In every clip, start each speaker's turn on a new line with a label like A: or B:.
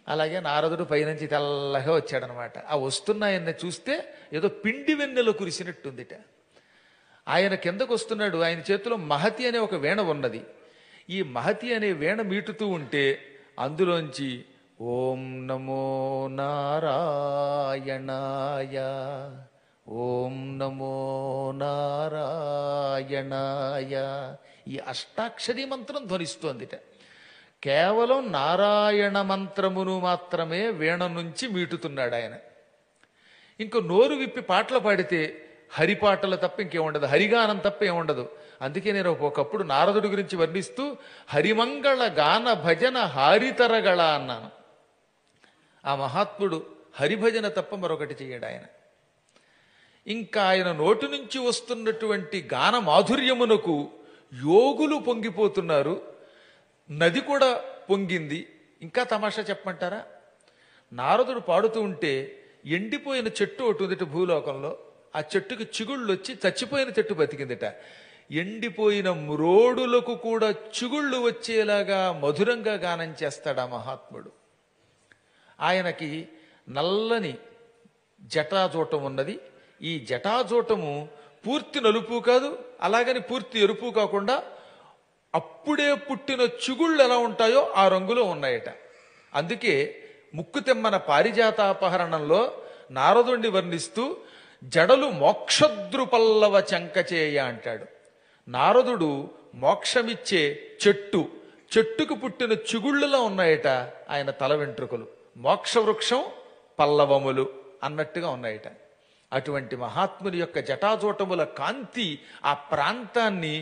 A: అలాగే నారదుడు పైనుంచి తెల్లగా వచ్చాడనమాట ఆ వస్తున్న ఆయన్ని చూస్తే ఏదో పిండి వెన్నెల కురిసినట్టుందిట ఆయన కిందకు వస్తున్నాడు ఆయన చేతిలో మహతి అనే ఒక వీణ ఉన్నది ఈ మహతి అనే వీణ మీటుతూ ఉంటే అందులోంచి ఓం నమో నారాయణాయ ఓం నమో నారాయణాయ ఈ అష్టాక్షరీ మంత్రం ధ్వనిస్తోందిట కేవలం నారాయణ మంత్రమును మాత్రమే వీణ నుంచి మీటుతున్నాడు ఆయన ఇంకో నోరు విప్పి పాటలు పాడితే హరి పాటలు తప్ప ఇంకేముండదు హరిగానం తప్ప ఏముండదు అందుకే నేను ఒకప్పుడు నారదుడి గురించి వర్ణిస్తూ హరిమంగళ గాన భజన హారితరగళ అన్నాను ఆ మహాత్ముడు హరిభజన తప్ప మరొకటి చేయడు ఆయన ఇంకా ఆయన నోటి నుంచి వస్తున్నటువంటి గాన మాధుర్యమునకు యోగులు పొంగిపోతున్నారు నది కూడా పొంగింది ఇంకా తమాషా చెప్పమంటారా నారదుడు పాడుతూ ఉంటే ఎండిపోయిన చెట్టు ఒకటి ఉందిట భూలోకంలో ఆ చెట్టుకి చిగుళ్ళు వచ్చి చచ్చిపోయిన చెట్టు బతికిందిట ఎండిపోయిన మ్రోడులకు కూడా చిగుళ్ళు వచ్చేలాగా మధురంగా గానం చేస్తాడు ఆ మహాత్ముడు ఆయనకి నల్లని జటాజూటం ఉన్నది ఈ జటాజూటము పూర్తి నలుపు కాదు అలాగని పూర్తి ఎరుపు కాకుండా అప్పుడే పుట్టిన చిగుళ్ళు ఎలా ఉంటాయో ఆ రంగులో ఉన్నాయట అందుకే ముక్కు తెమ్మన పారిజాతాపహరణంలో నారదుణ్ణి వర్ణిస్తూ జడలు మోక్షద్రుపల్లవ చంకచేయ అంటాడు నారదుడు మోక్షమిచ్చే చెట్టు చెట్టుకు పుట్టిన చిగుళ్ళలా ఉన్నాయట ఆయన తల వెంట్రుకలు మోక్ష వృక్షం పల్లవములు అన్నట్టుగా ఉన్నాయట అటువంటి మహాత్ముని యొక్క జటాజూటముల కాంతి ఆ ప్రాంతాన్ని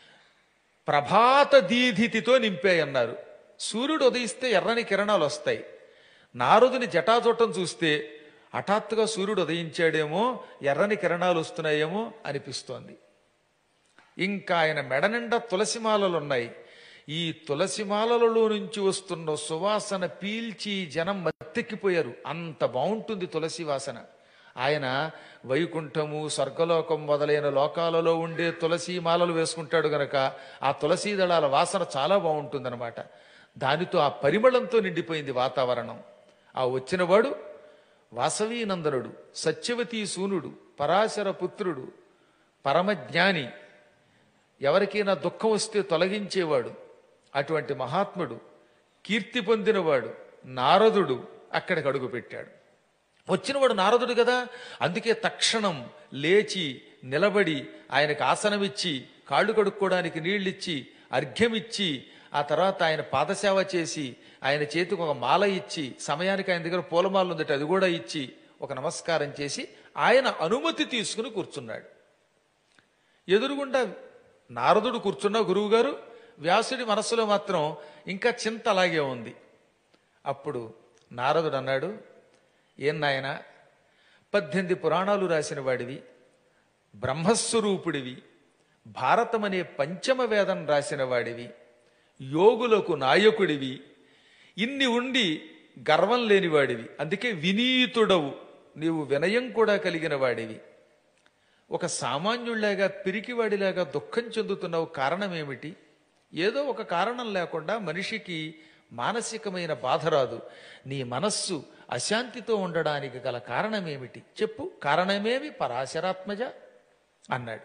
A: ప్రభాత దీధితితో నింపాయన్నారు సూర్యుడు ఉదయిస్తే ఎర్రని కిరణాలు వస్తాయి నారదుని జటాజూటం చూస్తే హఠాత్తుగా సూర్యుడు ఉదయించాడేమో ఎర్రని కిరణాలు వస్తున్నాయేమో అనిపిస్తోంది ఇంకా ఆయన మెడ నిండా తులసిమాలలు ఉన్నాయి ఈ తులసిమాలలో నుంచి వస్తున్న సువాసన పీల్చి జనం మత్తెక్కిపోయారు అంత బాగుంటుంది తులసి వాసన ఆయన వైకుంఠము స్వర్గలోకం మొదలైన లోకాలలో ఉండే తులసి మాలలు వేసుకుంటాడు గనక ఆ తులసీ దళాల వాసన చాలా బాగుంటుందన్నమాట దానితో ఆ పరిమళంతో నిండిపోయింది వాతావరణం ఆ వచ్చినవాడు వాసవీనందనుడు సత్యవతీ సూనుడు పరాశర పుత్రుడు పరమజ్ఞాని ఎవరికైనా దుఃఖం వస్తే తొలగించేవాడు అటువంటి మహాత్ముడు కీర్తి పొందినవాడు నారదుడు అక్కడికి అడుగు పెట్టాడు వచ్చినవాడు నారదుడు కదా అందుకే తక్షణం లేచి నిలబడి ఆయనకు ఆసనమిచ్చి కాళ్ళు కడుక్కోవడానికి నీళ్ళిచ్చి అర్ఘ్యమిచ్చి ఆ తర్వాత ఆయన పాదసేవ చేసి ఆయన చేతికి ఒక మాల ఇచ్చి సమయానికి ఆయన దగ్గర పూలమాల ఉందట అది కూడా ఇచ్చి ఒక నమస్కారం చేసి ఆయన అనుమతి తీసుకుని కూర్చున్నాడు ఎదురుగుండా నారదుడు కూర్చున్న గురువుగారు వ్యాసుడి మనస్సులో మాత్రం ఇంకా చింత అలాగే ఉంది అప్పుడు నారదుడు అన్నాడు ఏం నాయనా పద్దెనిమిది పురాణాలు రాసిన వాడివి బ్రహ్మస్వరూపుడివి భారతం అనే పంచమ వేదం రాసిన వాడివి యోగులకు నాయకుడివి ఇన్ని ఉండి గర్వం లేనివాడివి అందుకే వినీతుడవు నీవు వినయం కూడా కలిగిన వాడివి ఒక సామాన్యుళ్లాగా పిరికివాడిలాగా దుఃఖం చెందుతున్నావు కారణం ఏమిటి ఏదో ఒక కారణం లేకుండా మనిషికి మానసికమైన బాధ రాదు నీ మనస్సు అశాంతితో ఉండడానికి గల కారణం ఏమిటి చెప్పు కారణమేమి పరాశరాత్మజ అన్నాడు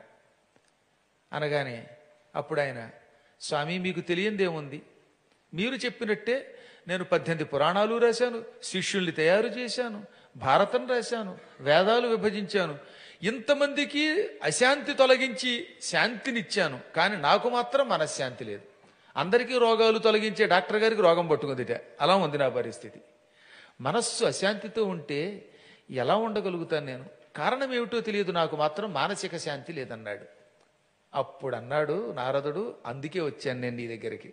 A: అనగానే అప్పుడు ఆయన స్వామి మీకు తెలియందేముంది మీరు చెప్పినట్టే నేను పద్దెనిమిది పురాణాలు రాశాను శిష్యుల్ని తయారు చేశాను భారతం రాశాను వేదాలు విభజించాను ఇంతమందికి అశాంతి తొలగించి శాంతినిచ్చాను కానీ నాకు మాత్రం మనశ్శాంతి లేదు అందరికీ రోగాలు తొలగించే డాక్టర్ గారికి రోగం పట్టుకుందిట అలా ఉంది నా పరిస్థితి మనస్సు అశాంతితో ఉంటే ఎలా ఉండగలుగుతాను నేను కారణం ఏమిటో తెలియదు నాకు మాత్రం మానసిక శాంతి లేదన్నాడు అప్పుడు అన్నాడు నారదుడు అందుకే వచ్చాను నేను నీ దగ్గరికి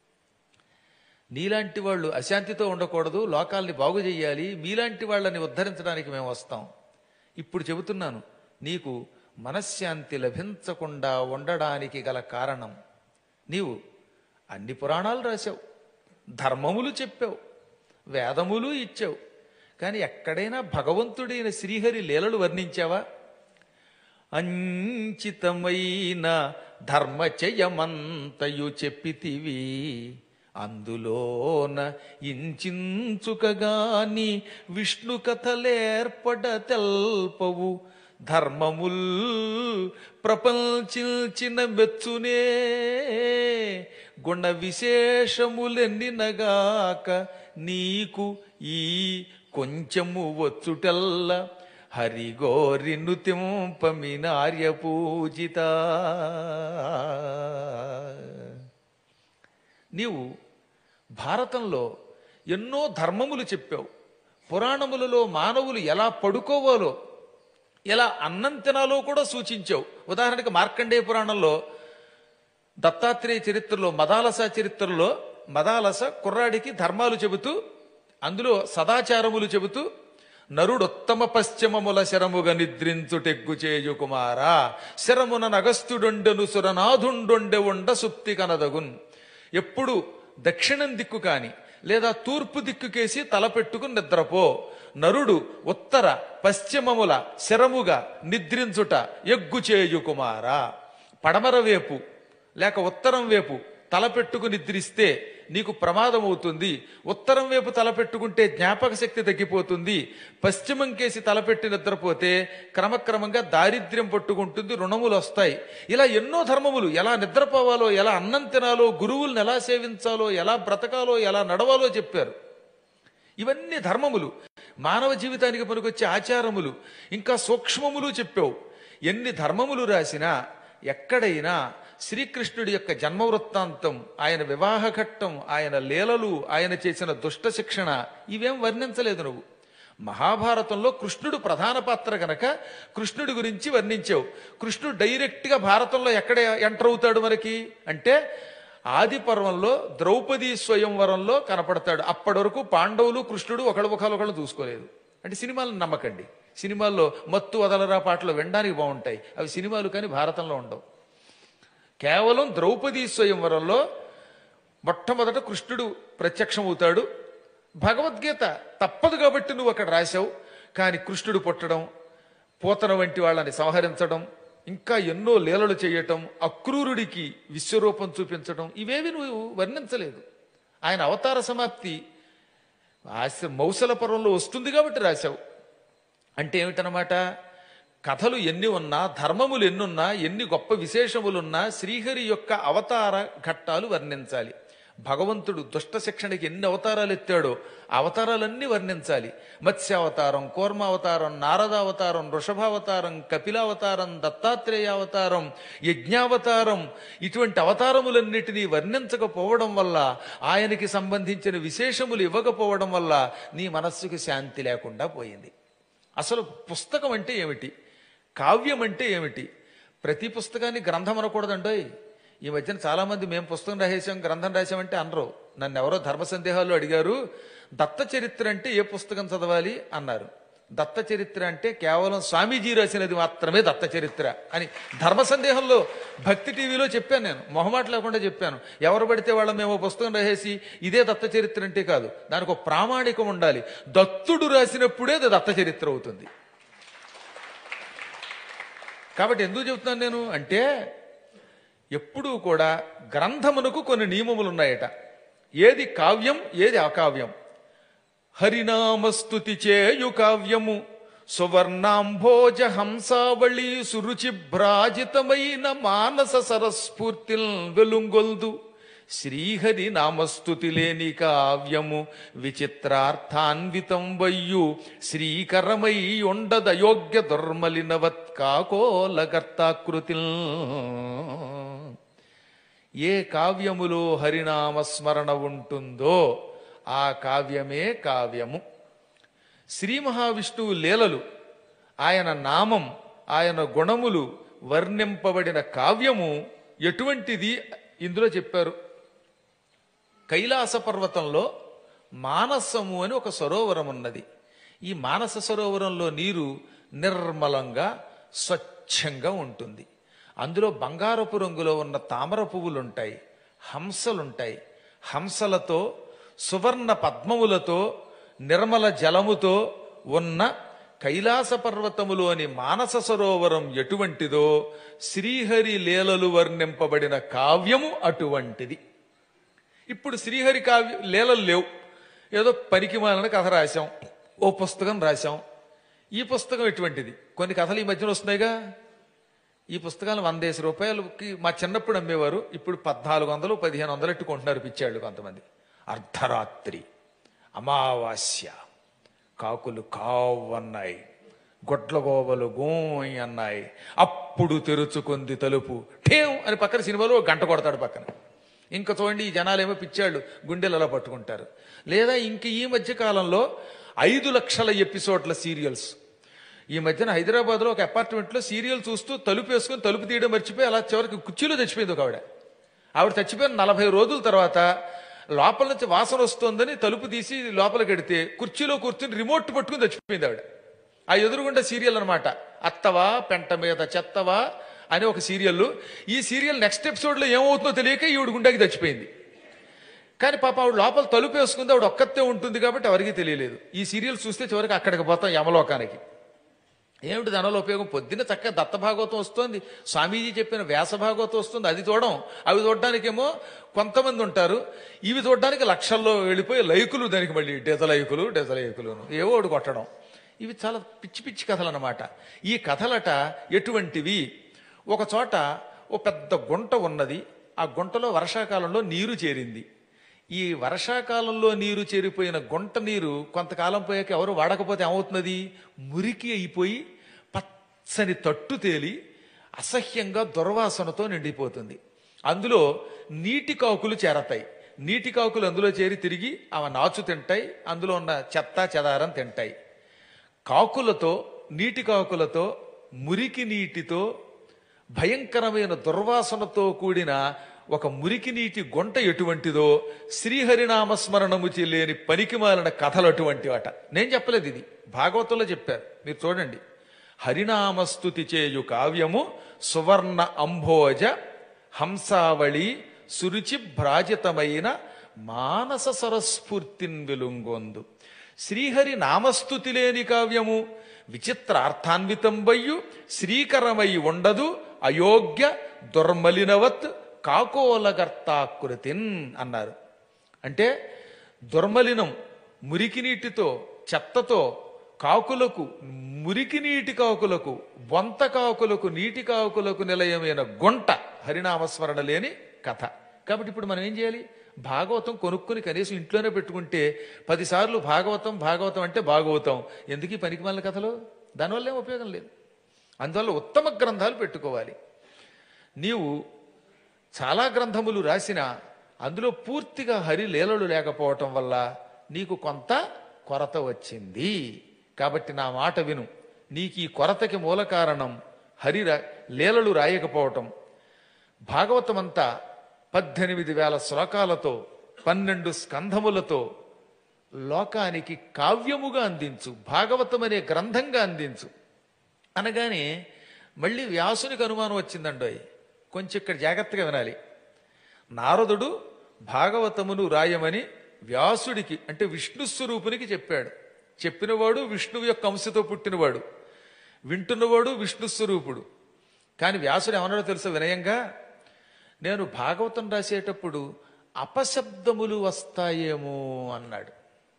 A: నీలాంటి వాళ్ళు అశాంతితో ఉండకూడదు లోకాల్ని బాగు చేయాలి మీలాంటి వాళ్ళని ఉద్ధరించడానికి మేము వస్తాం ఇప్పుడు చెబుతున్నాను నీకు మనశ్శాంతి లభించకుండా ఉండడానికి గల కారణం నీవు అన్ని పురాణాలు రాశావు ధర్మములు చెప్పావు వేదములు ఇచ్చావు కానీ ఎక్కడైనా భగవంతుడైన శ్రీహరి లీలలు వర్ణించావా అంచితమైన ధర్మచయమంతయు చెప్పితివి అందులోన ఇంచించుకగాని విష్ణు కథలేర్పడ తెల్పవు ధర్మముల్ ప్రపంచించిన మెచ్చునే గుణ విశేషములెన్నినగాక నీకు ఈ కొంచెము వచ్చుటల్ల హరిగోరిను తింపమిన ఆర్య పూజిత నీవు భారతంలో ఎన్నో ధర్మములు చెప్పావు పురాణములలో మానవులు ఎలా పడుకోవాలో ఎలా అన్నం తినాలో కూడా సూచించావు ఉదాహరణకి మార్కండేయ పురాణంలో దత్తాత్రేయ చరిత్రలో మదాలస చరిత్రలో మదాలస కుర్రాడికి ధర్మాలు చెబుతూ అందులో సదాచారములు చెబుతూ నరుడొత్తమ పశ్చిమముల శరముగ నిద్రించుటెగ్గు చేయు కుమారా శరమున నగస్తుడొండెను సురనాథుండొండె ఉండ సుప్తి కనదగున్ ఎప్పుడు దక్షిణం దిక్కు కాని లేదా తూర్పు దిక్కుకేసి తల పెట్టుకుని నిద్రపో నరుడు ఉత్తర పశ్చిమముల శరముగా నిద్రించుట ఎగ్గు చేయు కుమారా పడమర వైపు లేక ఉత్తరం వైపు తల పెట్టుకు నిద్రిస్తే నీకు ప్రమాదం అవుతుంది ఉత్తరం వైపు తల పెట్టుకుంటే జ్ఞాపక శక్తి తగ్గిపోతుంది పశ్చిమం కేసి తలపెట్టి నిద్రపోతే క్రమక్రమంగా దారిద్ర్యం పట్టుకుంటుంది రుణములు వస్తాయి ఇలా ఎన్నో ధర్మములు ఎలా నిద్రపోవాలో ఎలా అన్నం తినాలో గురువుల్ని ఎలా సేవించాలో ఎలా బ్రతకాలో ఎలా నడవాలో చెప్పారు ఇవన్నీ ధర్మములు మానవ జీవితానికి పనికొచ్చే ఆచారములు ఇంకా సూక్ష్మములు చెప్పావు ఎన్ని ధర్మములు రాసినా ఎక్కడైనా శ్రీకృష్ణుడి యొక్క జన్మ వృత్తాంతం ఆయన వివాహ ఘట్టం ఆయన లీలలు ఆయన చేసిన దుష్ట శిక్షణ ఇవేం వర్ణించలేదు నువ్వు మహాభారతంలో కృష్ణుడు ప్రధాన పాత్ర గనక కృష్ణుడి గురించి వర్ణించావు కృష్ణుడు డైరెక్ట్గా భారతంలో ఎక్కడ ఎంటర్ అవుతాడు మనకి అంటే ఆది పర్వంలో ద్రౌపది స్వయంవరంలో కనపడతాడు అప్పటి వరకు పాండవులు కృష్ణుడు ఒకళ్ళు ఒకళ్ళు ఒకళ్ళు చూసుకోలేదు అంటే సినిమాలను నమ్మకండి సినిమాల్లో మత్తు వదలరా పాటలు వినడానికి బాగుంటాయి అవి సినిమాలు కానీ భారతంలో ఉండవు కేవలం ద్రౌపది స్వయంవరంలో మొట్టమొదట కృష్ణుడు ప్రత్యక్షమవుతాడు భగవద్గీత తప్పదు కాబట్టి నువ్వు అక్కడ రాశావు కానీ కృష్ణుడు పుట్టడం పోతన వంటి వాళ్ళని సంహరించడం ఇంకా ఎన్నో లీలలు చేయటం అక్రూరుడికి విశ్వరూపం చూపించడం ఇవేవి నువ్వు వర్ణించలేదు ఆయన అవతార సమాప్తి ఆశ్ర మౌసల పర్వంలో వస్తుంది కాబట్టి రాశావు అంటే ఏమిటనమాట కథలు ఎన్ని ఉన్నా ధర్మములు ఎన్నున్నా ఎన్ని గొప్ప విశేషములున్నా శ్రీహరి యొక్క అవతార ఘట్టాలు వర్ణించాలి భగవంతుడు దుష్ట శిక్షణకి ఎన్ని అవతారాలు ఎత్తాడో ఆ అవతారాలన్నీ వర్ణించాలి మత్స్యావతారం కూర్మావతారం నారదావతారం వృషభావతారం కపిలావతారం దత్తాత్రేయావతారం యజ్ఞావతారం ఇటువంటి అవతారములన్నిటినీ వర్ణించకపోవడం వల్ల ఆయనకి సంబంధించిన విశేషములు ఇవ్వకపోవడం వల్ల నీ మనస్సుకి శాంతి లేకుండా పోయింది అసలు పుస్తకం అంటే ఏమిటి కావ్యం అంటే ఏమిటి ప్రతి పుస్తకాన్ని గ్రంథం అనకూడదండోయ్ ఈ మధ్యన చాలా మంది మేము పుస్తకం రాసేసాం గ్రంథం రాసామంటే అనరు నన్ను ఎవరో ధర్మ సందేహాలు అడిగారు దత్త చరిత్ర అంటే ఏ పుస్తకం చదవాలి అన్నారు దత్త చరిత్ర అంటే కేవలం స్వామీజీ రాసినది మాత్రమే దత్త చరిత్ర అని ధర్మ సందేహంలో భక్తి టీవీలో చెప్పాను నేను మొహమాట లేకుండా చెప్పాను ఎవరు పడితే వాళ్ళ మేము పుస్తకం రాసేసి ఇదే దత్త చరిత్ర అంటే కాదు దానికి ఒక ప్రామాణికం ఉండాలి దత్తుడు రాసినప్పుడే అది దత్త చరిత్ర అవుతుంది కాబట్టి ఎందుకు చెబుతున్నాను నేను అంటే ఎప్పుడూ కూడా గ్రంథమునకు కొన్ని నియమములు ఉన్నాయట ఏది కావ్యం ఏది అకావ్యం హరినామస్తుతి చేయు కావ్యము సువర్ణాంభోజ హంసావళి సురుచి భ్రాజితమైన మానస సరస్ఫూర్తిల్ వెలుంగొల్దు శ్రీహరి నామస్తుతి లేని కావ్యము విచిత్రార్థాన్వితం వయ్యు శ్రీకరమై ఉండదయోగ్య దుర్మలినవత్ కాకోలగర్తాకృతిల్ ఏ కావ్యములో హరినామస్మరణ ఉంటుందో ఆ కావ్యమే కావ్యము శ్రీ మహావిష్ణువు లీలలు ఆయన నామం ఆయన గుణములు వర్ణింపబడిన కావ్యము ఎటువంటిది ఇందులో చెప్పారు కైలాస పర్వతంలో మానసము అని ఒక సరోవరం ఉన్నది ఈ మానస సరోవరంలో నీరు నిర్మలంగా స్వచ్ఛంగా ఉంటుంది అందులో బంగారపు రంగులో ఉన్న తామర పువ్వులుంటాయి హంసలుంటాయి హంసలతో సువర్ణ పద్మములతో నిర్మల జలముతో ఉన్న కైలాస పర్వతములోని మానస సరోవరం ఎటువంటిదో శ్రీహరి లీలలు వర్ణింపబడిన కావ్యము అటువంటిది ఇప్పుడు శ్రీహరి కావ్య లీలలు లేవు ఏదో పనికిమాలని కథ రాశాం ఓ పుస్తకం రాశాం ఈ పుస్తకం ఎటువంటిది కొన్ని కథలు ఈ మధ్యన వస్తున్నాయిగా ఈ పుస్తకాలు వందేసి రూపాయలకి మా చిన్నప్పుడు అమ్మేవారు ఇప్పుడు పద్నాలుగు వందలు పదిహేను వందలు ఎట్టుకుంటున్నారు పిచ్చాళ్ళు కొంతమంది అర్ధరాత్రి అమావాస్య కాకులు కావన్నాయి గొడ్లగోవలు గోయ్ అన్నాయి అప్పుడు తెరుచుకుంది తలుపు ఠేం అని పక్కన సినిమాలో ఒక గంట కొడతాడు పక్కన ఇంకా చూడండి ఈ జనాలేమో పిచ్చాళ్ళు గుండెలు అలా పట్టుకుంటారు లేదా ఇంక ఈ మధ్య కాలంలో ఐదు లక్షల ఎపిసోడ్ల సీరియల్స్ ఈ మధ్యన హైదరాబాద్లో ఒక అపార్ట్మెంట్లో సీరియల్ చూస్తూ తలుపు వేసుకుని తలుపు తీయడం మర్చిపోయి అలా చివరికి కుర్చీలో చచ్చిపోయింది ఒక ఆవిడ ఆవిడ చచ్చిపోయిన నలభై రోజుల తర్వాత లోపల నుంచి వాసన వస్తోందని తలుపు తీసి లోపలికి వెడితే కుర్చీలో కూర్చుని రిమోట్ పట్టుకుని చచ్చిపోయింది ఆవిడ ఆ ఎదురుగుండా సీరియల్ అన్నమాట అత్తవా పెంట మీద చెత్తవా అని ఒక సీరియల్ ఈ సీరియల్ నెక్స్ట్ ఎపిసోడ్లో ఏమవుతుందో తెలియక ఈవిడ గుండెకి చచ్చిపోయింది కానీ పాప ఆవిడ లోపల తలుపు వేసుకుంది ఆవిడ ఒక్కతే ఉంటుంది కాబట్టి ఎవరికీ తెలియలేదు ఈ సీరియల్ చూస్తే చివరికి అక్కడికి పోతాం యమలోకానికి ఏమిటి దానివల్ల ఉపయోగం పొద్దున్న చక్కగా దత్త భాగవతం వస్తుంది స్వామీజీ చెప్పిన వ్యాస భాగవతం వస్తుంది అది చూడడం అవి చూడడానికేమో కొంతమంది ఉంటారు ఇవి చూడడానికి లక్షల్లో వెళ్ళిపోయి లైకులు దానికి మళ్ళీ డెజలైకులు డెజలైకులు ఏవో ఒకటి కొట్టడం ఇవి చాలా పిచ్చి పిచ్చి కథలు అన్నమాట ఈ కథలట ఎటువంటివి ఒక చోట ఓ పెద్ద గుంట ఉన్నది ఆ గుంటలో వర్షాకాలంలో నీరు చేరింది ఈ వర్షాకాలంలో నీరు చేరిపోయిన గుంట నీరు కొంతకాలం పోయాక ఎవరు వాడకపోతే ఏమవుతున్నది మురికి అయిపోయి పచ్చని తట్టు తేలి అసహ్యంగా దుర్వాసనతో నిండిపోతుంది అందులో నీటి కాకులు చేరతాయి నీటి కాకులు అందులో చేరి తిరిగి అవి నాచు తింటాయి అందులో ఉన్న చెత్త చెదారం తింటాయి కాకులతో నీటి కాకులతో మురికి నీటితో భయంకరమైన దుర్వాసనతో కూడిన ఒక మురికి నీటి గుంట ఎటువంటిదో శ్రీహరినామస్మరణము లేని పనికిమాలిన కథలు అటువంటి వాట నేను చెప్పలేదు ఇది భాగవతంలో చెప్పారు మీరు చూడండి హరినామస్తుతి చేయు కావ్యము సువర్ణ అంభోజ హంసావళి సురుచి భ్రాజితమైన మానస సరస్ఫూర్తిన్ వెలుంగొందు శ్రీహరి నామస్తుతి లేని కావ్యము విచిత్రార్థాన్వితంబయ్యు శ్రీకరమై ఉండదు అయోగ్య దుర్మలినవత్ కాకోలగర్తాకృతిన్ అన్నారు అంటే దుర్మలినం మురికి నీటితో చెత్తతో కాకులకు మురికి నీటి కాకులకు బొంత కాకులకు నీటి కాకులకు నిలయమైన గుంట హరినామస్మరణ లేని కథ కాబట్టి ఇప్పుడు మనం ఏం చేయాలి భాగవతం కొనుక్కుని కనీసం ఇంట్లోనే పెట్టుకుంటే పదిసార్లు భాగవతం భాగవతం అంటే భాగవతం ఎందుకు ఈ పనికిమాలిన కథలు దానివల్ల ఏం ఉపయోగం లేదు అందువల్ల ఉత్తమ గ్రంథాలు పెట్టుకోవాలి నీవు చాలా గ్రంథములు రాసిన అందులో పూర్తిగా హరి లీలలు లేకపోవటం వల్ల నీకు కొంత కొరత వచ్చింది కాబట్టి నా మాట విను నీకు ఈ కొరతకి మూల కారణం హరి రా- లీలలు రాయకపోవటం భాగవతమంతా పద్దెనిమిది వేల శ్లోకాలతో పన్నెండు స్కంధములతో లోకానికి కావ్యముగా అందించు భాగవతం అనే గ్రంథంగా అందించు అనగానే మళ్ళీ వ్యాసునికి అనుమానం వచ్చిందండోయ్ కొంచెం ఇక్కడ జాగ్రత్తగా వినాలి నారదుడు భాగవతమును రాయమని వ్యాసుడికి అంటే విష్ణు స్వరూపునికి చెప్పాడు చెప్పినవాడు విష్ణువు యొక్క అంశతో పుట్టినవాడు వింటున్నవాడు విష్ణు స్వరూపుడు కానీ వ్యాసుడు ఏమన్నాడో తెలుసా వినయంగా నేను భాగవతం రాసేటప్పుడు అపశబ్దములు వస్తాయేమో అన్నాడు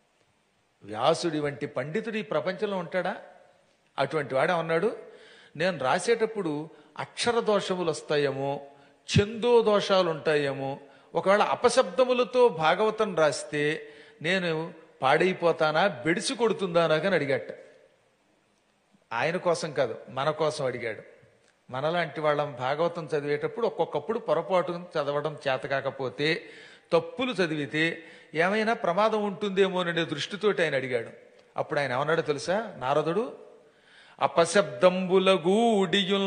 A: వ్యాసుడి వంటి పండితుడు ఈ ప్రపంచంలో ఉంటాడా అటువంటి వాడు ఏమన్నాడు నేను రాసేటప్పుడు అక్షర దోషములు వస్తాయేమో ఛందో దోషాలు ఉంటాయేమో ఒకవేళ అపశబ్దములతో భాగవతం రాస్తే నేను పాడైపోతానా బెడిసి కొడుతుందా నాకని అడిగట ఆయన కోసం కాదు మన కోసం అడిగాడు మనలాంటి వాళ్ళం భాగవతం చదివేటప్పుడు ఒక్కొక్కప్పుడు పొరపాటు చదవడం చేత కాకపోతే తప్పులు చదివితే ఏమైనా ప్రమాదం ఉంటుందేమోననే దృష్టితోటి ఆయన అడిగాడు అప్పుడు ఆయన ఏమన్నాడో తెలుసా నారదుడు అపశబ్దంబులగూడియుల్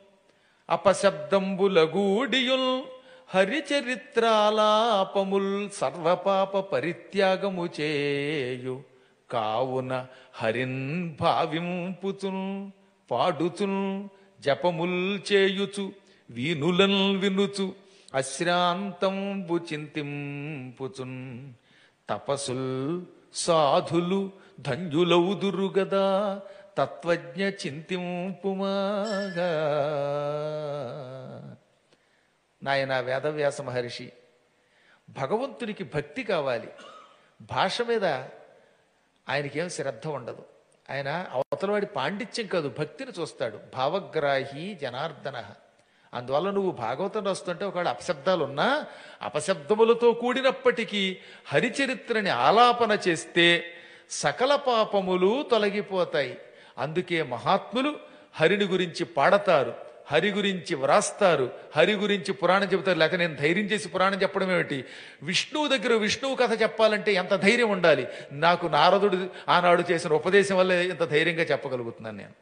A: అపశబ్దంబులగూడియుల్ హరిచరిత్రాలాపముల్ సర్వపాప పరిత్యాగము చేయు కావున హరిన్ భావింపుచున్ పాడుచున్ జపముల్ చేయుచు వీనులన్ వినుచు అశ్రాంతంబు చింతింపుచున్ తపసుల్ సాధులు ధన్యులౌదురు గదా తత్వజ్ఞ చింతింపుమాగా నాయన వేదవ్యాస మహర్షి భగవంతునికి భక్తి కావాలి భాష మీద ఆయనకేం శ్రద్ధ ఉండదు ఆయన అవతలవాడి పాండిత్యం కాదు భక్తిని చూస్తాడు భావగ్రాహి జనార్దన అందువల్ల నువ్వు భాగవతం రాస్తుంటే ఒకవేళ అపశబ్దాలు ఉన్నా అపశబ్దములతో కూడినప్పటికీ హరిచరిత్రని ఆలాపన చేస్తే సకల పాపములు తొలగిపోతాయి అందుకే మహాత్ములు హరిని గురించి పాడతారు హరి గురించి వ్రాస్తారు హరి గురించి పురాణం చెబుతారు లేక నేను ధైర్యం చేసి పురాణం చెప్పడం ఏమిటి విష్ణువు దగ్గర విష్ణువు కథ చెప్పాలంటే ఎంత ధైర్యం ఉండాలి నాకు నారదుడు ఆనాడు చేసిన ఉపదేశం వల్ల ఇంత ధైర్యంగా చెప్పగలుగుతున్నాను నేను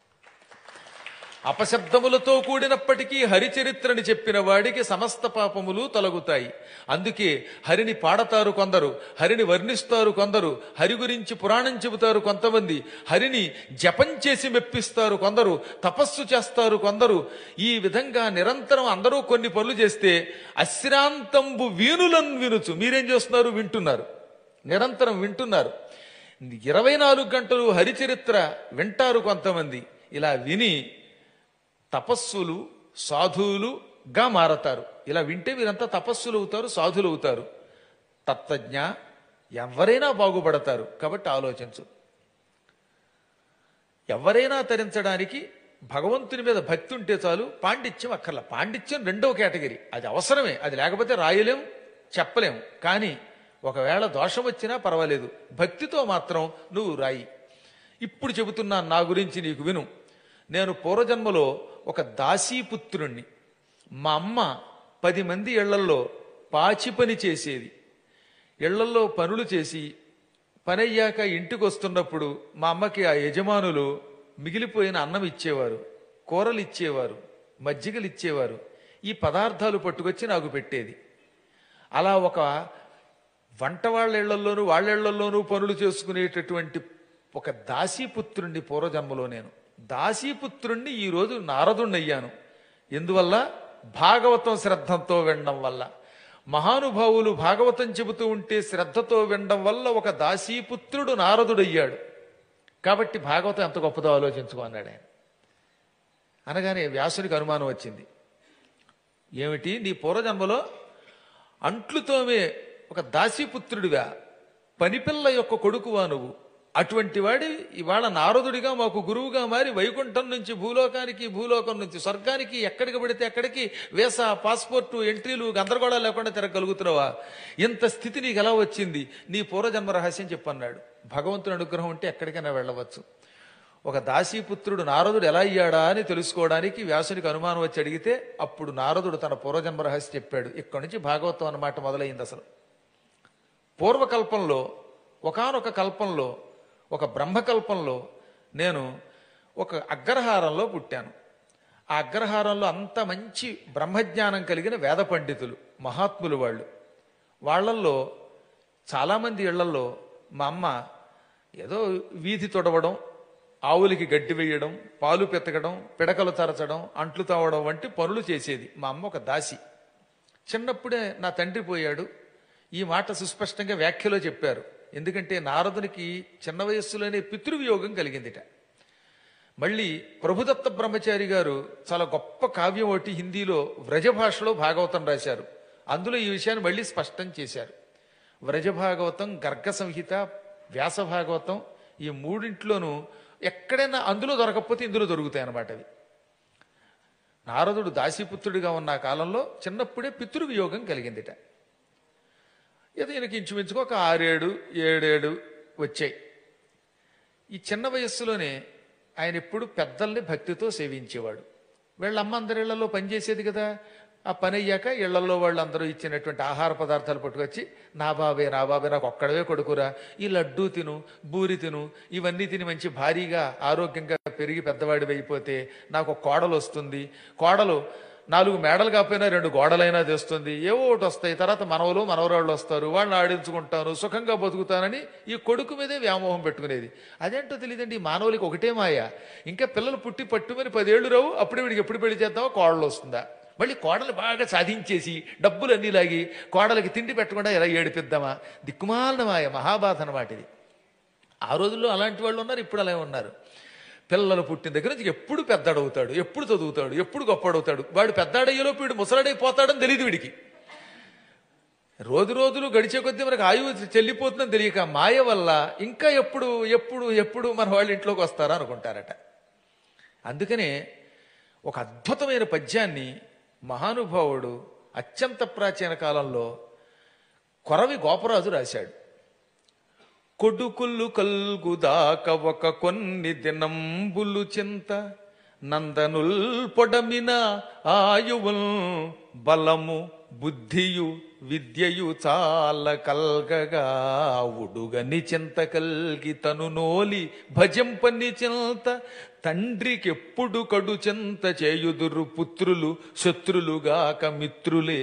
A: అపశబ్దములతో కూడినప్పటికీ హరిచరిత్రని చెప్పిన వాడికి సమస్త పాపములు తొలగుతాయి అందుకే హరిని పాడతారు కొందరు హరిని వర్ణిస్తారు కొందరు హరి గురించి పురాణం చెబుతారు కొంతమంది హరిని జపం చేసి మెప్పిస్తారు కొందరు తపస్సు చేస్తారు కొందరు ఈ విధంగా నిరంతరం అందరూ కొన్ని పనులు చేస్తే అశ్రాంతంబు వీణులను వినుచు మీరేం చేస్తున్నారు వింటున్నారు నిరంతరం వింటున్నారు ఇరవై నాలుగు గంటలు హరిచరిత్ర వింటారు కొంతమంది ఇలా విని తపస్సులు సాధువులుగా మారతారు ఇలా వింటే వీరంతా తపస్సులు అవుతారు సాధులు అవుతారు తత్వజ్ఞ ఎవరైనా బాగుపడతారు కాబట్టి ఆలోచించు ఎవరైనా తరించడానికి భగవంతుని మీద భక్తి ఉంటే చాలు పాండిత్యం అక్కర్ల పాండిత్యం రెండవ కేటగిరీ అది అవసరమే అది లేకపోతే రాయలేం చెప్పలేం కానీ ఒకవేళ దోషం వచ్చినా పర్వాలేదు భక్తితో మాత్రం నువ్వు రాయి ఇప్పుడు చెబుతున్నాను నా గురించి నీకు విను నేను పూర్వజన్మలో ఒక దాసీపుత్రుణ్ణి మా అమ్మ పది మంది ఇళ్లల్లో పాచి పని చేసేది ఇళ్లల్లో పనులు చేసి పని అయ్యాక ఇంటికి వస్తున్నప్పుడు మా అమ్మకి ఆ యజమానులు మిగిలిపోయిన అన్నం ఇచ్చేవారు కూరలు ఇచ్చేవారు మజ్జిగలు ఇచ్చేవారు ఈ పదార్థాలు పట్టుకొచ్చి నాకు పెట్టేది అలా ఒక వంట వాళ్ళ ఇళ్లలోనూ వాళ్ళ ఇళ్లలోనూ పనులు చేసుకునేటటువంటి ఒక దాసీపుత్రుణ్ణి పూర్వజన్మలో నేను దాసీపుత్రుణ్ణి ఈరోజు నారదుణ్ణయ్యాను ఎందువల్ల భాగవతం శ్రద్ధంతో వినడం వల్ల మహానుభావులు భాగవతం చెబుతూ ఉంటే శ్రద్ధతో వినడం వల్ల ఒక దాసీపుత్రుడు నారదుడయ్యాడు కాబట్టి భాగవతం ఎంత గొప్పదో ఆలోచించుకో అన్నాడు ఆయన అనగానే వ్యాసునికి అనుమానం వచ్చింది ఏమిటి నీ పూర్వజన్మలో అంట్లుతోమే ఒక దాసీపుత్రుడిగా పనిపిల్ల యొక్క కొడుకువా నువ్వు అటువంటి వాడి ఇవాళ నారదుడిగా మాకు గురువుగా మారి వైకుంఠం నుంచి భూలోకానికి భూలోకం నుంచి స్వర్గానికి ఎక్కడికి పడితే ఎక్కడికి వీసా పాస్పోర్టు ఎంట్రీలు గందరగోళాలు లేకుండా తిరగలుగుతున్నావా ఇంత స్థితి నీకు ఎలా వచ్చింది నీ పూర్వజన్మ రహస్యం చెప్పన్నాడు భగవంతుని అనుగ్రహం ఉంటే ఎక్కడికైనా వెళ్ళవచ్చు ఒక దాసీపుత్రుడు నారదుడు ఎలా అయ్యాడా అని తెలుసుకోవడానికి వ్యాసునికి అనుమానం వచ్చి అడిగితే అప్పుడు నారదుడు తన పూర్వజన్మ రహస్యం చెప్పాడు ఇక్కడి నుంచి భాగవతం అన్నమాట మొదలైంది అసలు పూర్వకల్పంలో ఒకానొక కల్పంలో ఒక బ్రహ్మకల్పంలో నేను ఒక అగ్రహారంలో పుట్టాను ఆ అగ్రహారంలో అంత మంచి బ్రహ్మజ్ఞానం కలిగిన వేద పండితులు మహాత్ములు వాళ్ళు వాళ్ళల్లో చాలామంది ఇళ్లలో మా అమ్మ ఏదో వీధి తొడవడం ఆవులకి గడ్డి వేయడం పాలు పెతకడం పిడకలు తరచడం అంట్లు తావడం వంటి పనులు చేసేది మా అమ్మ ఒక దాసి చిన్నప్పుడే నా తండ్రి పోయాడు ఈ మాట సుస్పష్టంగా వ్యాఖ్యలో చెప్పారు ఎందుకంటే నారదునికి చిన్న వయస్సులోనే పితృవియోగం కలిగిందిట మళ్ళీ ప్రభుదత్త బ్రహ్మచారి గారు చాలా గొప్ప కావ్యం ఒకటి హిందీలో వ్రజ భాషలో భాగవతం రాశారు అందులో ఈ విషయాన్ని మళ్ళీ స్పష్టం చేశారు వ్రజ భాగవతం గర్గ సంహిత వ్యాస భాగవతం ఈ మూడింట్లోనూ ఎక్కడైనా అందులో దొరకకపోతే ఇందులో దొరుకుతాయి అన్నమాట అవి నారదుడు దాసీపుత్రుడిగా ఉన్న కాలంలో చిన్నప్పుడే పితృవియోగం కలిగిందిట ఏదో ఈయనకి ఇంచుమించుకు ఒక ఆరేడు ఏడేడు వచ్చాయి ఈ చిన్న వయస్సులోనే ఆయన ఎప్పుడు పెద్దల్ని భక్తితో సేవించేవాడు వీళ్ళ అమ్మ అందరి ఇళ్లలో పనిచేసేది కదా ఆ పని అయ్యాక ఇళ్లలో వాళ్ళందరూ ఇచ్చినటువంటి ఆహార పదార్థాలు పట్టుకొచ్చి నా బాబే నా బాబే నాకు ఒక్కడవే కొడుకురా ఈ లడ్డూ తిను బూరి తిను ఇవన్నీ తిని మంచి భారీగా ఆరోగ్యంగా పెరిగి పెద్దవాడి అయిపోతే నాకు ఒక కోడలు వస్తుంది కోడలు నాలుగు మేడలు కాకపోయినా రెండు గోడలైనా తెస్తుంది ఏవో ఒకటి వస్తాయి తర్వాత మనవలు మనవరాళ్ళు వస్తారు వాళ్ళని ఆడించుకుంటాను సుఖంగా బతుకుతానని ఈ కొడుకు మీదే వ్యామోహం పెట్టుకునేది అదేంటో తెలియదండి ఈ మానవులకి ఒకటే మాయ ఇంకా పిల్లలు పుట్టి పట్టుమని పదేళ్లు రావు అప్పుడే వీడికి ఎప్పుడు పెళ్లి చేద్దామో కోడలు వస్తుందా మళ్ళీ కోడలు బాగా సాధించేసి డబ్బులు అన్నీ లాగి కోడలకి తిండి పెట్టకుండా ఎలా ఏడిపిద్దామా దిక్కుమాలిన మాయ మహాబాధ అన్నమాట ఇది ఆ రోజుల్లో అలాంటి వాళ్ళు ఉన్నారు ఇప్పుడు అలా ఉన్నారు పిల్లలు పుట్టిన దగ్గర నుంచి ఎప్పుడు పెద్దాడవుతాడు ఎప్పుడు చదువుతాడు ఎప్పుడు గొప్పడవుతాడు వాడు పెద్దాడయ్యేలోపు వీడు ముసలాడైపోతాడని తెలియదు వీడికి రోజు రోజులు గడిచే కొద్దీ మనకు ఆయువు చెల్లిపోతుందని తెలియక మాయ వల్ల ఇంకా ఎప్పుడు ఎప్పుడు ఎప్పుడు మన వాళ్ళ ఇంట్లోకి వస్తారా అనుకుంటారట అందుకనే ఒక అద్భుతమైన పద్యాన్ని మహానుభావుడు అత్యంత ప్రాచీన కాలంలో కొరవి గోపరాజు రాశాడు కొడుకులు కల్గుదాక ఒక కొన్ని దినంబులు చింత నందనుల్ పొడమిన ఆయువుల్ బలము బుద్ధియు విద్యయు చాల కల్గగా ఉడుగని చింత కల్గి తను నోలి భజంపని చింత తండ్రికెప్పుడు కడు చింత చేయుదురు పుత్రులు శత్రులుగాక మిత్రులే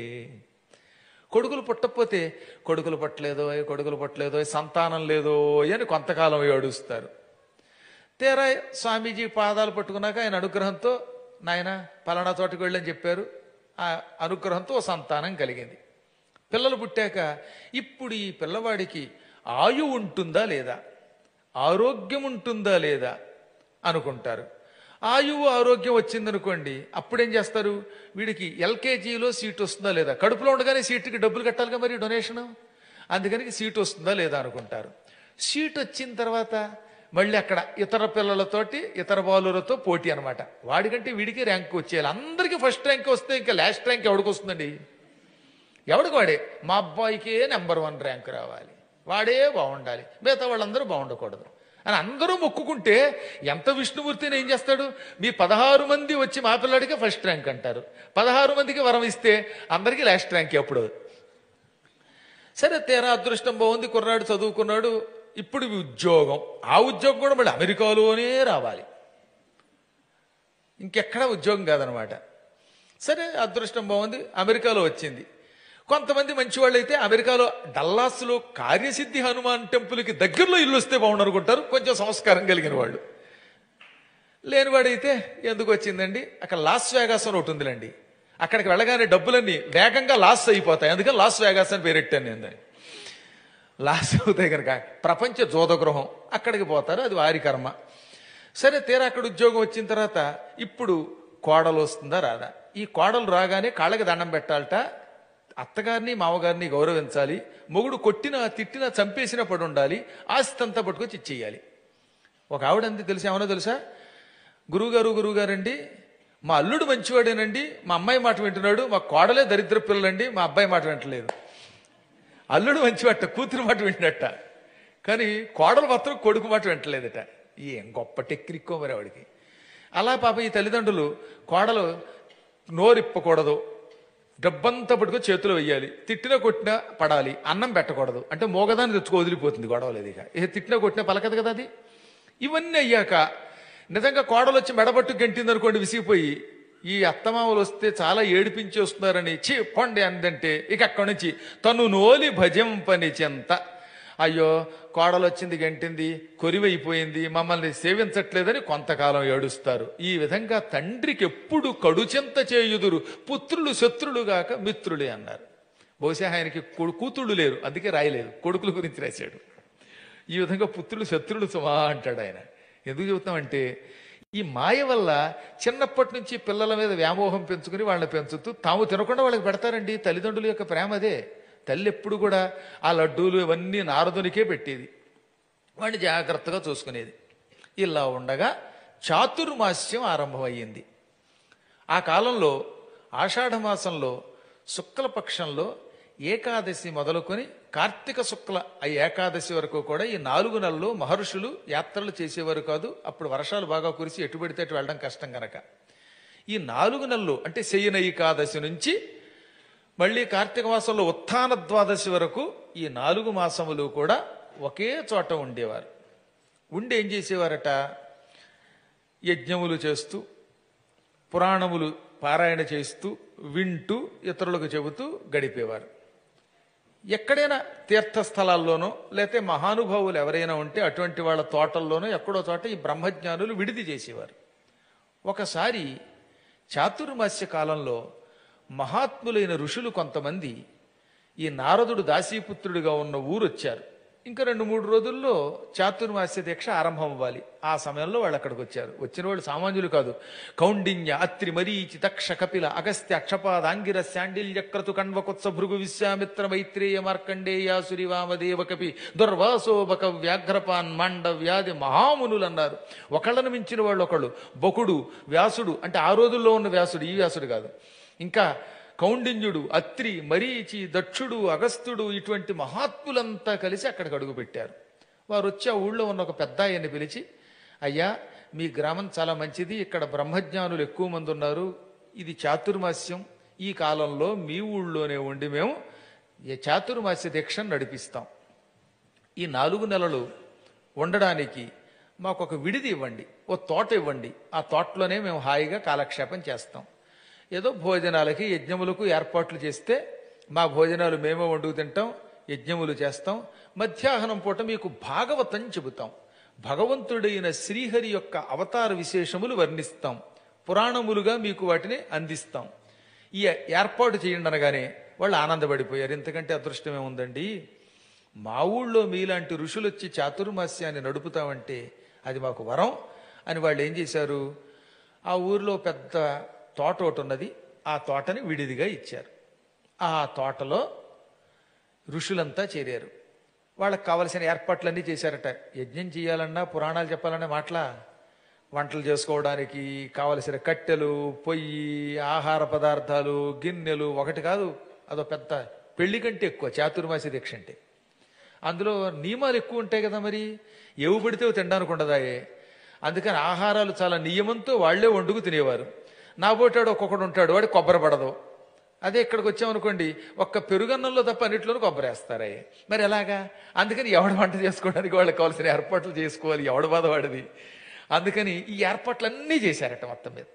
A: కొడుకులు పుట్టకపోతే కొడుకులు పుట్టలేదో కొడుకులు పుట్టలేదో సంతానం లేదో అని కొంతకాలం ఏడుస్తారు తీరా స్వామీజీ పాదాలు పట్టుకున్నాక ఆయన అనుగ్రహంతో నాయన పలానా చోటకి వెళ్ళని చెప్పారు ఆ అనుగ్రహంతో ఓ సంతానం కలిగింది పిల్లలు పుట్టాక ఇప్పుడు ఈ పిల్లవాడికి ఆయు ఉంటుందా లేదా ఆరోగ్యం ఉంటుందా లేదా అనుకుంటారు ఆయువు ఆరోగ్యం వచ్చిందనుకోండి అప్పుడేం చేస్తారు వీడికి ఎల్కేజీలో సీట్ వస్తుందా లేదా కడుపులో ఉండగానే సీటుకి డబ్బులు కట్టాలిగా మరి డొనేషన్ అందుకని సీట్ వస్తుందా లేదా అనుకుంటారు సీట్ వచ్చిన తర్వాత మళ్ళీ అక్కడ ఇతర పిల్లలతోటి ఇతర బాలులతో పోటీ అనమాట వాడికంటే వీడికి ర్యాంక్ వచ్చేయాలి అందరికీ ఫస్ట్ ర్యాంక్ వస్తే ఇంకా లాస్ట్ ర్యాంక్ ఎవడికి వస్తుందండి ఎవడికి వాడే మా అబ్బాయికే నెంబర్ వన్ ర్యాంక్ రావాలి వాడే బాగుండాలి మిగతా వాళ్ళందరూ బాగుండకూడదు అని అందరూ మొక్కుకుంటే ఎంత విష్ణుమూర్తిని ఏం చేస్తాడు మీ పదహారు మంది వచ్చి మా పిల్లాడికే ఫస్ట్ ర్యాంక్ అంటారు పదహారు మందికి వరం ఇస్తే అందరికీ లాస్ట్ ర్యాంక్ ఎప్పుడు సరే తీరా అదృష్టం బాగుంది కుర్రాడు చదువుకున్నాడు ఇప్పుడు ఉద్యోగం ఆ ఉద్యోగం కూడా మళ్ళీ అమెరికాలోనే రావాలి ఇంకెక్కడ ఉద్యోగం కాదనమాట సరే అదృష్టం బాగుంది అమెరికాలో వచ్చింది కొంతమంది మంచివాళ్ళు అయితే అమెరికాలో డల్లాస్లో కార్యసిద్ధి హనుమాన్ టెంపుల్కి దగ్గరలో ఇల్లు వస్తే బాగుండనుకుంటారు కొంచెం సంస్కారం కలిగిన వాళ్ళు లేనివాడైతే ఎందుకు వచ్చిందండి అక్కడ లాస్ వేగాస్ అని ఒకటి ఉందిలేండి అక్కడికి వెళ్ళగానే డబ్బులన్నీ వేగంగా లాస్ అయిపోతాయి అందుకని లాస్ వేగాస్ అని పేరెట్టాను నేను దాన్ని లాస్ అవుతాయి కనుక ప్రపంచ జోదగృహం అక్కడికి పోతారు అది వారి కర్మ సరే తీరా అక్కడ ఉద్యోగం వచ్చిన తర్వాత ఇప్పుడు కోడలు వస్తుందా రాదా ఈ కోడలు రాగానే కాళ్ళకి దండం పెట్టాలట అత్తగారిని మామగారిని గౌరవించాలి మొగుడు కొట్టినా తిట్టినా చంపేసినా పడి ఉండాలి ఆస్తి అంతా పట్టుకొచ్చి ఇచ్చేయాలి ఒక ఆవిడ అంది తెలుసా ఏమన్నా తెలుసా గురువుగారు గురువుగారండి మా అల్లుడు మంచివాడేనండి మా అమ్మాయి మాట వింటున్నాడు మా కోడలే దరిద్ర పిల్లలండి మా అబ్బాయి మాట వింటలేదు అల్లుడు మంచివాట కూతురు మాట వింటున్నట్ట కానీ కోడలు మాత్రం కొడుకు మాట వింటలేదట ఏం గొప్ప టెక్నిక్కో మరి ఆవిడికి అలా పాప ఈ తల్లిదండ్రులు కోడలు నోరిప్పకూడదు డబ్బంతా పట్టుకొని చేతిలో వెయ్యాలి తిట్టినా కొట్టినా పడాలి అన్నం పెట్టకూడదు అంటే మోగదాన్ని తెచ్చుకో వదిలిపోతుంది గొడవ లేదు ఇక ఏ తిట్టినా కొట్టినా పలకదు కదా అది ఇవన్నీ అయ్యాక నిజంగా కోడలు వచ్చి మెడబట్టు గంటింది అనుకోండి విసిగిపోయి ఈ అత్తమామలు వస్తే చాలా ఏడిపించి వస్తున్నారని చీ పొండి అందంటే ఇక అక్కడి నుంచి తను నోలి భజంపని చెంత అయ్యో కోడలు వచ్చింది గంటింది కొరివైపోయింది మమ్మల్ని సేవించట్లేదని కొంతకాలం ఏడుస్తారు ఈ విధంగా తండ్రికి ఎప్పుడు కడుచెంత చేయుదురు పుత్రులు శత్రులుగాక మిత్రులే అన్నారు బహుశా ఆయనకి కొడు- కూతుళ్ళు లేరు అందుకే రాయలేదు కొడుకుల గురించి రాశాడు ఈ విధంగా పుత్రులు శత్రులు సుమా అంటాడు ఆయన ఎందుకు చెబుతామంటే ఈ మాయ వల్ల చిన్నప్పటి నుంచి పిల్లల మీద వ్యామోహం పెంచుకుని వాళ్ళని పెంచుతూ తాము తినకుండా వాళ్ళకి పెడతారండి తల్లిదండ్రుల యొక్క ప్రేమ అదే తల్లి ఎప్పుడు కూడా ఆ లడ్డూలు ఇవన్నీ నారదునికే పెట్టేది వాడిని జాగ్రత్తగా చూసుకునేది ఇలా ఉండగా చాతుర్మాస్యం ఆరంభమయ్యింది ఆ కాలంలో ఆషాఢ మాసంలో శుక్లపక్షంలో ఏకాదశి మొదలుకొని కార్తీక శుక్ల ఆ ఏకాదశి వరకు కూడా ఈ నాలుగు నెలలు మహర్షులు యాత్రలు చేసేవారు కాదు అప్పుడు వర్షాలు బాగా కురిసి ఎటు పెడితే అటు వెళ్ళడం కష్టం గనక ఈ నాలుగు నెలలు అంటే శయన ఏకాదశి నుంచి మళ్ళీ కార్తీక మాసంలో ఉత్థాన ద్వాదశి వరకు ఈ నాలుగు మాసములు కూడా ఒకే చోట ఉండేవారు ఉండి ఏం చేసేవారట యజ్ఞములు చేస్తూ పురాణములు పారాయణ చేస్తూ వింటూ ఇతరులకు చెబుతూ గడిపేవారు ఎక్కడైనా తీర్థస్థలాల్లోనో లేకపోతే మహానుభావులు ఎవరైనా ఉంటే అటువంటి వాళ్ళ తోటల్లోనో ఎక్కడో చోట ఈ బ్రహ్మజ్ఞానులు విడిది చేసేవారు ఒకసారి చాతుర్మాస్య కాలంలో మహాత్ములైన ఋషులు కొంతమంది ఈ నారదుడు దాసీపుత్రుడిగా ఉన్న ఊరు వచ్చారు ఇంకా రెండు మూడు రోజుల్లో చాతుర్మాస్య దీక్ష ఆరంభం అవ్వాలి ఆ సమయంలో వాళ్ళు అక్కడికి వచ్చారు వచ్చిన వాళ్ళు సామాన్యులు కాదు కౌండిన్య అత్రి మరీచి తక్ష కపిల అగస్త్య అక్షపాద అంగిర శాండిల్య క్రతు కణ్వకుత్స భృగు విశ్వామిత్ర మైత్రేయ మార్కండేయాసురి వామదేవ కపి దుర్వాసోబక వ్యాఘ్రపాన్ మండ వ్యాధి మహామునులు అన్నారు ఒకళ్ళను మించిన వాళ్ళు ఒకళ్ళు బకుడు వ్యాసుడు అంటే ఆ రోజుల్లో ఉన్న వ్యాసుడు ఈ వ్యాసుడు కాదు ఇంకా కౌండిన్యుడు అత్రి మరీచి దక్షుడు అగస్త్యుడు ఇటువంటి మహాత్ములంతా కలిసి అక్కడికి అడుగు పెట్టారు వారు వచ్చి ఆ ఊళ్ళో ఉన్న ఒక పెద్ద ఆయన్ని పిలిచి అయ్యా మీ గ్రామం చాలా మంచిది ఇక్కడ బ్రహ్మజ్ఞానులు ఎక్కువ మంది ఉన్నారు ఇది చాతుర్మాస్యం ఈ కాలంలో మీ ఊళ్ళోనే ఉండి మేము ఈ చాతుర్మాస్య దీక్షను నడిపిస్తాం ఈ నాలుగు నెలలు ఉండడానికి మాకు ఒక విడిది ఇవ్వండి ఓ తోట ఇవ్వండి ఆ తోటలోనే మేము హాయిగా కాలక్షేపం చేస్తాం ఏదో భోజనాలకి యజ్ఞములకు ఏర్పాట్లు చేస్తే మా భోజనాలు మేమే వండుకు తింటాం యజ్ఞములు చేస్తాం మధ్యాహ్నం పూట మీకు భాగవతం చెబుతాం భగవంతుడైన శ్రీహరి యొక్క అవతార విశేషములు వర్ణిస్తాం పురాణములుగా మీకు వాటిని అందిస్తాం ఈ ఏర్పాటు చేయండి అనగానే వాళ్ళు ఆనందపడిపోయారు ఇంతకంటే అదృష్టమే ఉందండి మా ఊళ్ళో మీలాంటి ఋషులు వచ్చి చాతుర్మాస్యాన్ని నడుపుతామంటే అది మాకు వరం అని వాళ్ళు ఏం చేశారు ఆ ఊరిలో పెద్ద తోట ఒకటి ఉన్నది ఆ తోటని విడిదిగా ఇచ్చారు ఆ తోటలో ఋషులంతా చేరారు వాళ్ళకి కావలసిన ఏర్పాట్లన్నీ చేశారట యజ్ఞం చేయాలన్నా పురాణాలు చెప్పాలన్నా మాటలా వంటలు చేసుకోవడానికి కావలసిన కట్టెలు పొయ్యి ఆహార పదార్థాలు గిన్నెలు ఒకటి కాదు అదో పెద్ద పెళ్లి కంటే ఎక్కువ చాతుర్మాసి దీక్ష అంటే అందులో నియమాలు ఎక్కువ ఉంటాయి కదా మరి ఎవు పడితే అవి తినడానికి ఉండదాయే అందుకని ఆహారాలు చాలా నియమంతో వాళ్లే వండుకు తినేవారు నా పోటాడు ఒక్కొక్కడు ఉంటాడు వాడు కొబ్బరి పడదు అదే ఇక్కడికి వచ్చామనుకోండి ఒక్క పెరుగన్నంలో తప్ప అన్నిట్లోనూ కొబ్బరి వేస్తారయ్య మరి ఎలాగా అందుకని ఎవడు వంట చేసుకోవడానికి వాళ్ళకి కావాల్సిన ఏర్పాట్లు చేసుకోవాలి ఎవడు బాధ వాడిది అందుకని ఈ ఏర్పాట్లన్నీ చేశారట మొత్తం మీద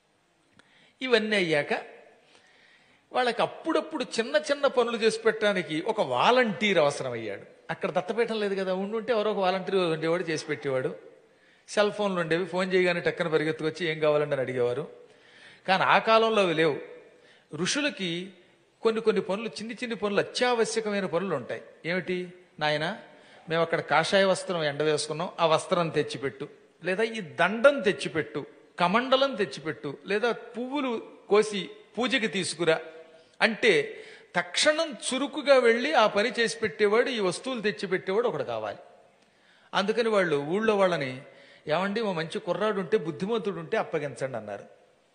A: ఇవన్నీ అయ్యాక వాళ్ళకి అప్పుడప్పుడు చిన్న చిన్న పనులు చేసి పెట్టడానికి ఒక వాలంటీర్ అవసరమయ్యాడు అక్కడ దత్తపీఠం లేదు కదా ఉండుంటే ఎవరో ఒక వాలంటీర్ ఉండేవాడు చేసి పెట్టేవాడు సెల్ ఫోన్లు ఉండేవి ఫోన్ చేయగానే టక్కన పరిగెత్తుకొచ్చి ఏం కావాలంటే అని అడిగేవారు కానీ ఆ కాలంలో అవి లేవు ఋషులకి కొన్ని కొన్ని పనులు చిన్ని చిన్ని పనులు అత్యావశ్యకమైన పనులు ఉంటాయి ఏమిటి నాయన మేము అక్కడ కాషాయ వస్త్రం ఎండ వేసుకున్నాం ఆ వస్త్రం తెచ్చిపెట్టు లేదా ఈ దండం తెచ్చిపెట్టు కమండలం తెచ్చిపెట్టు లేదా పువ్వులు కోసి పూజకి తీసుకురా అంటే తక్షణం చురుకుగా వెళ్ళి ఆ పని చేసి పెట్టేవాడు ఈ వస్తువులు తెచ్చిపెట్టేవాడు ఒకడు కావాలి అందుకని వాళ్ళు ఊళ్ళో వాళ్ళని ఏమండి ఓ మంచి కుర్రాడు ఉంటే బుద్ధిమంతుడు ఉంటే అప్పగించండి అన్నారు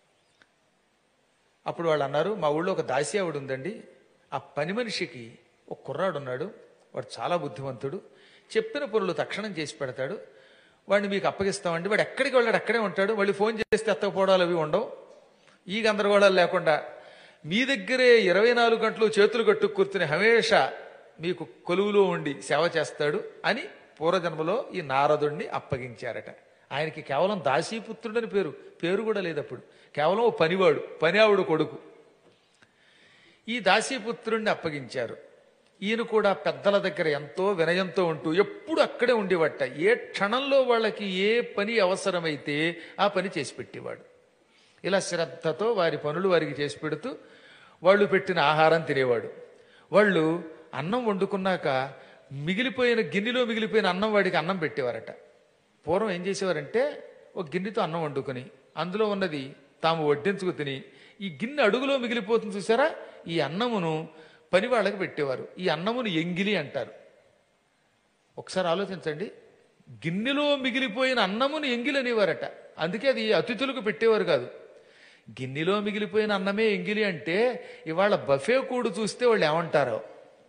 A: అప్పుడు వాళ్ళు అన్నారు మా ఊళ్ళో ఒక దాసి ఆవిడ ఉందండి ఆ పని మనిషికి ఒక కుర్రాడు ఉన్నాడు వాడు చాలా బుద్ధిమంతుడు చెప్పిన పనులు తక్షణం చేసి పెడతాడు వాడిని మీకు అప్పగిస్తామండి వాడు ఎక్కడికి వెళ్ళాడు అక్కడే ఉంటాడు మళ్ళీ ఫోన్ చేస్తే ఎత్తకపోవడాలు అవి ఉండవు ఈ గందరగోళాలు లేకుండా మీ దగ్గరే ఇరవై నాలుగు గంటలు చేతులు కట్టు కూర్చుని హమేషా మీకు కొలువులో ఉండి సేవ చేస్తాడు అని పూర్వజన్మలో ఈ నారదుణ్ణి అప్పగించారట ఆయనకి కేవలం దాసీపుత్రుడని పేరు పేరు కూడా లేదు అప్పుడు కేవలం ఓ పనివాడు పని ఆవిడ కొడుకు ఈ దాసీపుత్రుణ్ణి అప్పగించారు ఈయన కూడా పెద్దల దగ్గర ఎంతో వినయంతో ఉంటూ ఎప్పుడు అక్కడే ఉండేవట ఏ క్షణంలో వాళ్ళకి ఏ పని అవసరమైతే ఆ పని చేసి పెట్టేవాడు ఇలా శ్రద్ధతో వారి పనులు వారికి చేసి పెడుతూ వాళ్ళు పెట్టిన ఆహారం తినేవాడు వాళ్ళు అన్నం వండుకున్నాక మిగిలిపోయిన గిన్నెలో మిగిలిపోయిన అన్నం వాడికి అన్నం పెట్టేవారట పూర్వం ఏం చేసేవారంటే ఒక గిన్నెతో అన్నం వండుకొని అందులో ఉన్నది తాము వడ్డించుకు తిని ఈ గిన్నె అడుగులో మిగిలిపోతుంది చూసారా ఈ అన్నమును పని వాళ్ళకి పెట్టేవారు ఈ అన్నమును ఎంగిలి అంటారు ఒకసారి ఆలోచించండి గిన్నెలో మిగిలిపోయిన అన్నమును ఎంగిలి అనేవారట అందుకే అది అతిథులకు పెట్టేవారు కాదు గిన్నెలో మిగిలిపోయిన అన్నమే ఎంగిలి అంటే ఇవాళ బఫే కూడు చూస్తే వాళ్ళు ఏమంటారో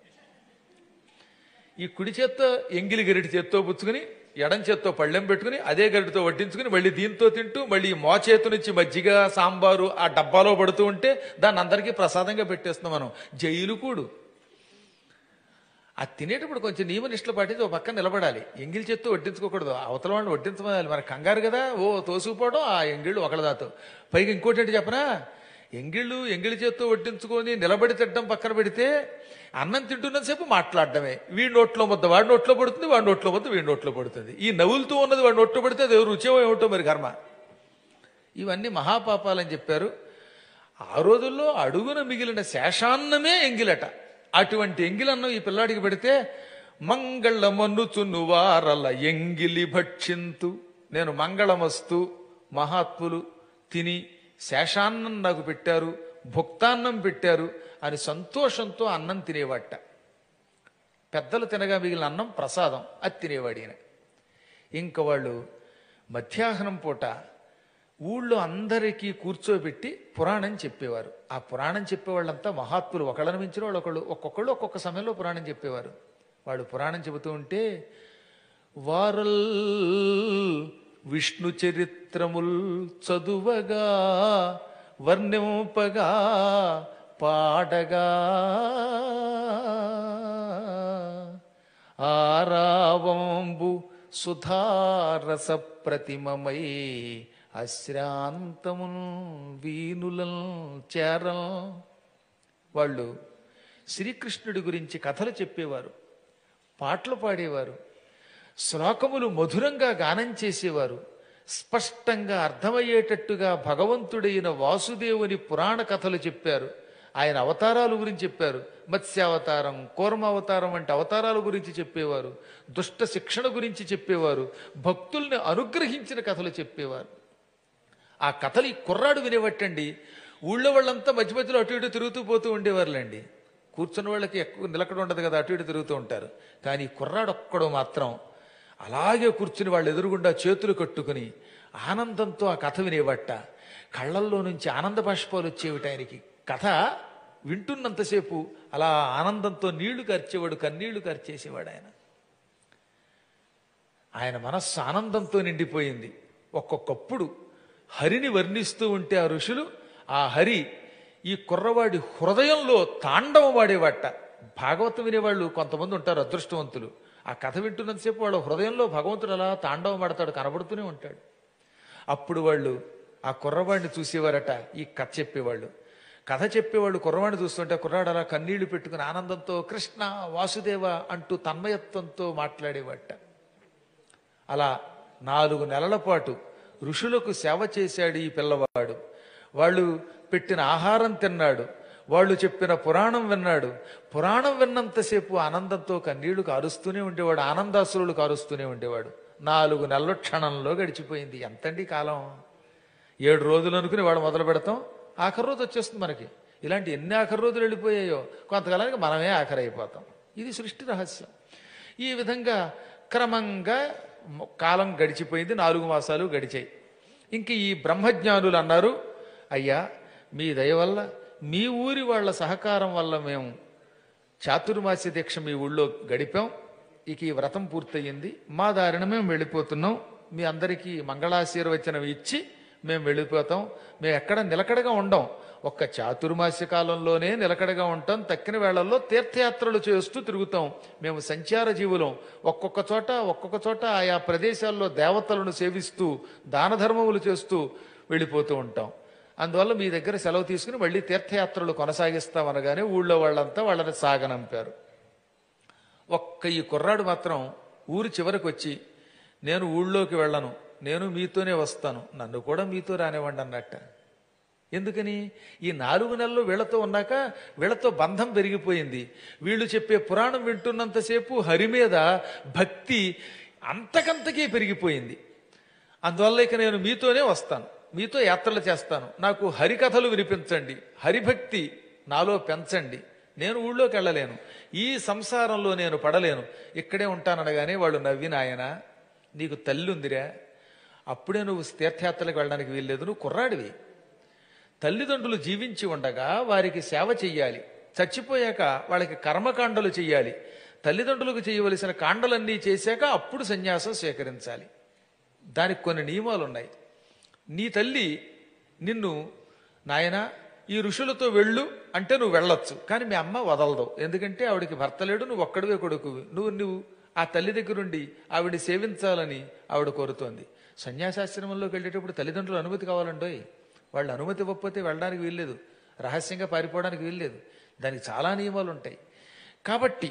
A: ఈ కుడి చేత్తో ఎంగిలి గరిటి చేత్తో పుచ్చుకుని ఎడం చేత్తో పళ్ళెం పెట్టుకుని అదే గరిటితో వడ్డించుకుని మళ్ళీ దీంతో తింటూ మళ్ళీ మో చేతు నుంచి మజ్జిగ సాంబారు ఆ డబ్బాలో పడుతూ ఉంటే దాన్ని అందరికీ ప్రసాదంగా పెట్టేస్తున్నాం మనం జైలు కూడు అది తినేటప్పుడు కొంచెం నియమనిష్టలు పాటించి ఒక పక్కన నిలబడాలి ఎంగిలి చేత్తో వడ్డించుకోకూడదు అవతల వాళ్ళని వడ్డించమనాలి మన కంగారు కదా ఓ తోసుకుపోవడం ఆ ఎంగిళ్ళు ఒకళ్ళదాతో పైగా ఇంకోటి ఏంటి చెప్పనా ఎంగిళ్ళు ఎంగిలి చేత్తో వడ్డించుకొని నిలబడి తిట్టడం పక్కన పెడితే అన్నం తింటున్నంతసేపు మాట్లాడడమే వీడి నోట్లో ముద్ద వాడి నోట్లో పడుతుంది వాడి నోట్లో ముద్ద వీడి నోట్లో పడుతుంది ఈ నవ్వులతో ఉన్నది వాడి నోట్లో పడితే అది రుచేమో ఏమిటో మరి కర్మ ఇవన్నీ మహాపాపాలని చెప్పారు ఆ రోజుల్లో అడుగున మిగిలిన శేషాన్నమే ఎంగిలట అటువంటి ఎంగిలన్నం ఈ పిల్లాడికి పెడితే మంగళమనుచును వారల ఎంగిలి భక్షింతు నేను మంగళమస్తు మహాత్ములు తిని శేషాన్నం నాకు పెట్టారు భుక్తాన్నం పెట్టారు అని సంతోషంతో అన్నం తినేవాట పెద్దలు తినగా మిగిలిన అన్నం ప్రసాదం అది తినేవాడు ఈయన ఇంక వాళ్ళు మధ్యాహ్నం పూట ఊళ్ళో అందరికీ కూర్చోబెట్టి పురాణం చెప్పేవారు ఆ పురాణం చెప్పేవాళ్ళంతా మహాత్ములు ఒకళ్ళని మించిన వాళ్ళు ఒకళ్ళు ఒక్కొక్కళ్ళు ఒక్కొక్క సమయంలో పురాణం చెప్పేవారు వాళ్ళు పురాణం చెబుతూ ఉంటే వారల్ విష్ణు చరిత్రముల్ చదువగా వర్ణింపగా పాడగా ఆరావంబు సుధారస ప్రతిమమై అశ్రాంతమున్ వీనులం చేరం వాళ్ళు శ్రీకృష్ణుడి గురించి కథలు చెప్పేవారు పాటలు పాడేవారు శ్లోకములు మధురంగా గానం చేసేవారు స్పష్టంగా అర్థమయ్యేటట్టుగా భగవంతుడైన వాసుదేవుని పురాణ కథలు చెప్పారు ఆయన అవతారాల గురించి చెప్పారు మత్స్యావతారం కూర్మావతారం వంటి అవతారాల గురించి చెప్పేవారు దుష్ట శిక్షణ గురించి చెప్పేవారు భక్తుల్ని అనుగ్రహించిన కథలు చెప్పేవారు ఆ కథలు ఈ కుర్రాడు వినేవట్టండి ఊళ్ళో వాళ్ళంతా మధ్య మధ్యలో అటు ఇటు తిరుగుతూ పోతూ ఉండేవారులేండి కూర్చున్న వాళ్ళకి ఎక్కువ నిలకడ ఉండదు కదా అటు ఇటు తిరుగుతూ ఉంటారు కానీ ఈ కుర్రాడు ఒక్కడు మాత్రం అలాగే కూర్చుని వాళ్ళు ఎదురుగుండా చేతులు కట్టుకుని ఆనందంతో ఆ కథ వినేవట్ట కళ్ళల్లో నుంచి ఆనంద బాష్పాలు వచ్చేవిట ఆయనకి కథ వింటున్నంతసేపు అలా ఆనందంతో నీళ్లు కార్చేవాడు కన్నీళ్లు కార్చేసేవాడు ఆయన ఆయన మనస్సు ఆనందంతో నిండిపోయింది ఒక్కొక్కప్పుడు హరిని వర్ణిస్తూ ఉంటే ఆ ఋషులు ఆ హరి ఈ కుర్రవాడి హృదయంలో తాండవం వాడేవాట భాగవతం వినేవాళ్ళు కొంతమంది ఉంటారు అదృష్టవంతులు ఆ కథ వింటున్నంతసేపు వాళ్ళ హృదయంలో భగవంతుడు అలా తాండవం పడతాడు కనబడుతూనే ఉంటాడు అప్పుడు వాళ్ళు ఆ కుర్రవాడిని చూసేవారట ఈ కథ చెప్పేవాళ్ళు కథ చెప్పేవాళ్ళు కుర్రవాడిని చూస్తుంటే కుర్రాడు అలా కన్నీళ్లు పెట్టుకుని ఆనందంతో కృష్ణ వాసుదేవ అంటూ తన్మయత్వంతో మాట్లాడేవాట అలా నాలుగు నెలల పాటు ఋషులకు సేవ చేశాడు ఈ పిల్లవాడు వాళ్ళు పెట్టిన ఆహారం తిన్నాడు వాళ్ళు చెప్పిన పురాణం విన్నాడు పురాణం విన్నంతసేపు ఆనందంతో కన్నీళ్లు కారుస్తూనే ఉండేవాడు ఆనందాసురులు కారుస్తూనే ఉండేవాడు నాలుగు నెలల క్షణంలో గడిచిపోయింది ఎంతండి కాలం ఏడు రోజులు అనుకుని వాడు మొదలు పెడతాం ఆఖరి రోజు వచ్చేస్తుంది మనకి ఇలాంటి ఎన్ని ఆఖరి రోజులు వెళ్ళిపోయాయో కొంతకాలానికి మనమే ఆఖరి అయిపోతాం ఇది సృష్టి రహస్యం ఈ విధంగా క్రమంగా మ- కాలం గడిచిపోయింది నాలుగు మాసాలు గడిచాయి ఇంక ఈ బ్రహ్మజ్ఞానులు అన్నారు అయ్యా మీ దయ వల్ల మీ ఊరి వాళ్ళ సహకారం వల్ల మేము చాతుర్మాస్య దీక్ష మీ ఊళ్ళో గడిపాం ఇక ఈ వ్రతం పూర్తయింది మా దారిన మేము వెళ్ళిపోతున్నాం మీ అందరికీ మంగళాశీర్వచనం ఇచ్చి మేము వెళ్ళిపోతాం మేము ఎక్కడ నిలకడగా ఉండం ఒక్క చాతుర్మాస్య కాలంలోనే నిలకడగా ఉంటాం తక్కిన వేళల్లో తీర్థయాత్రలు చేస్తూ తిరుగుతాం మేము సంచార జీవులం ఒక్కొక్క చోట ఒక్కొక్క చోట ఆయా ప్రదేశాల్లో దేవతలను సేవిస్తూ దాన ధర్మములు చేస్తూ వెళ్ళిపోతూ ఉంటాం అందువల్ల మీ దగ్గర సెలవు తీసుకుని మళ్ళీ తీర్థయాత్రలు కొనసాగిస్తామనగానే ఊళ్ళో వాళ్ళంతా వాళ్ళని సాగనంపారు ఒక్క ఈ కుర్రాడు మాత్రం ఊరి చివరికి వచ్చి నేను ఊళ్ళోకి వెళ్ళను నేను మీతోనే వస్తాను నన్ను కూడా మీతో రానివ్వండి అన్నట్ట ఎందుకని ఈ నాలుగు నెలలు వీళ్ళతో ఉన్నాక వీళ్ళతో బంధం పెరిగిపోయింది వీళ్ళు చెప్పే పురాణం వింటున్నంతసేపు హరి మీద భక్తి అంతకంతకీ పెరిగిపోయింది అందువల్ల ఇక నేను మీతోనే వస్తాను మీతో యాత్రలు చేస్తాను నాకు హరికథలు వినిపించండి హరిభక్తి నాలో పెంచండి నేను ఊళ్ళోకి వెళ్ళలేను ఈ సంసారంలో నేను పడలేను ఇక్కడే ఉంటాననగానే వాళ్ళు నవ్విన ఆయన నీకు తల్లి ఉందిరా అప్పుడే నువ్వు తీర్థయాత్రలకు వెళ్ళడానికి వీల్లేదు నువ్వు కుర్రాడివి తల్లిదండ్రులు జీవించి ఉండగా వారికి సేవ చెయ్యాలి చచ్చిపోయాక వాళ్ళకి కర్మకాండలు చెయ్యాలి తల్లిదండ్రులకు చేయవలసిన కాండలన్నీ చేశాక అప్పుడు సన్యాసం స్వీకరించాలి దానికి కొన్ని నియమాలు ఉన్నాయి నీ తల్లి నిన్ను నాయనా ఈ ఋషులతో వెళ్ళు అంటే నువ్వు వెళ్ళొచ్చు కానీ మీ అమ్మ వదలదు ఎందుకంటే ఆవిడికి భర్త లేడు నువ్వు ఒక్కడివే కొడుకు నువ్వు నువ్వు ఆ తల్లి దగ్గరుండి ఆవిడ సేవించాలని ఆవిడ కోరుతోంది సన్యాసాశ్రమంలోకి వెళ్ళేటప్పుడు తల్లిదండ్రులు అనుమతి కావాలండోయ్ వాళ్ళు అనుమతి ఇవ్వకపోతే వెళ్ళడానికి వీల్లేదు రహస్యంగా పారిపోవడానికి వీల్లేదు దానికి చాలా నియమాలు ఉంటాయి కాబట్టి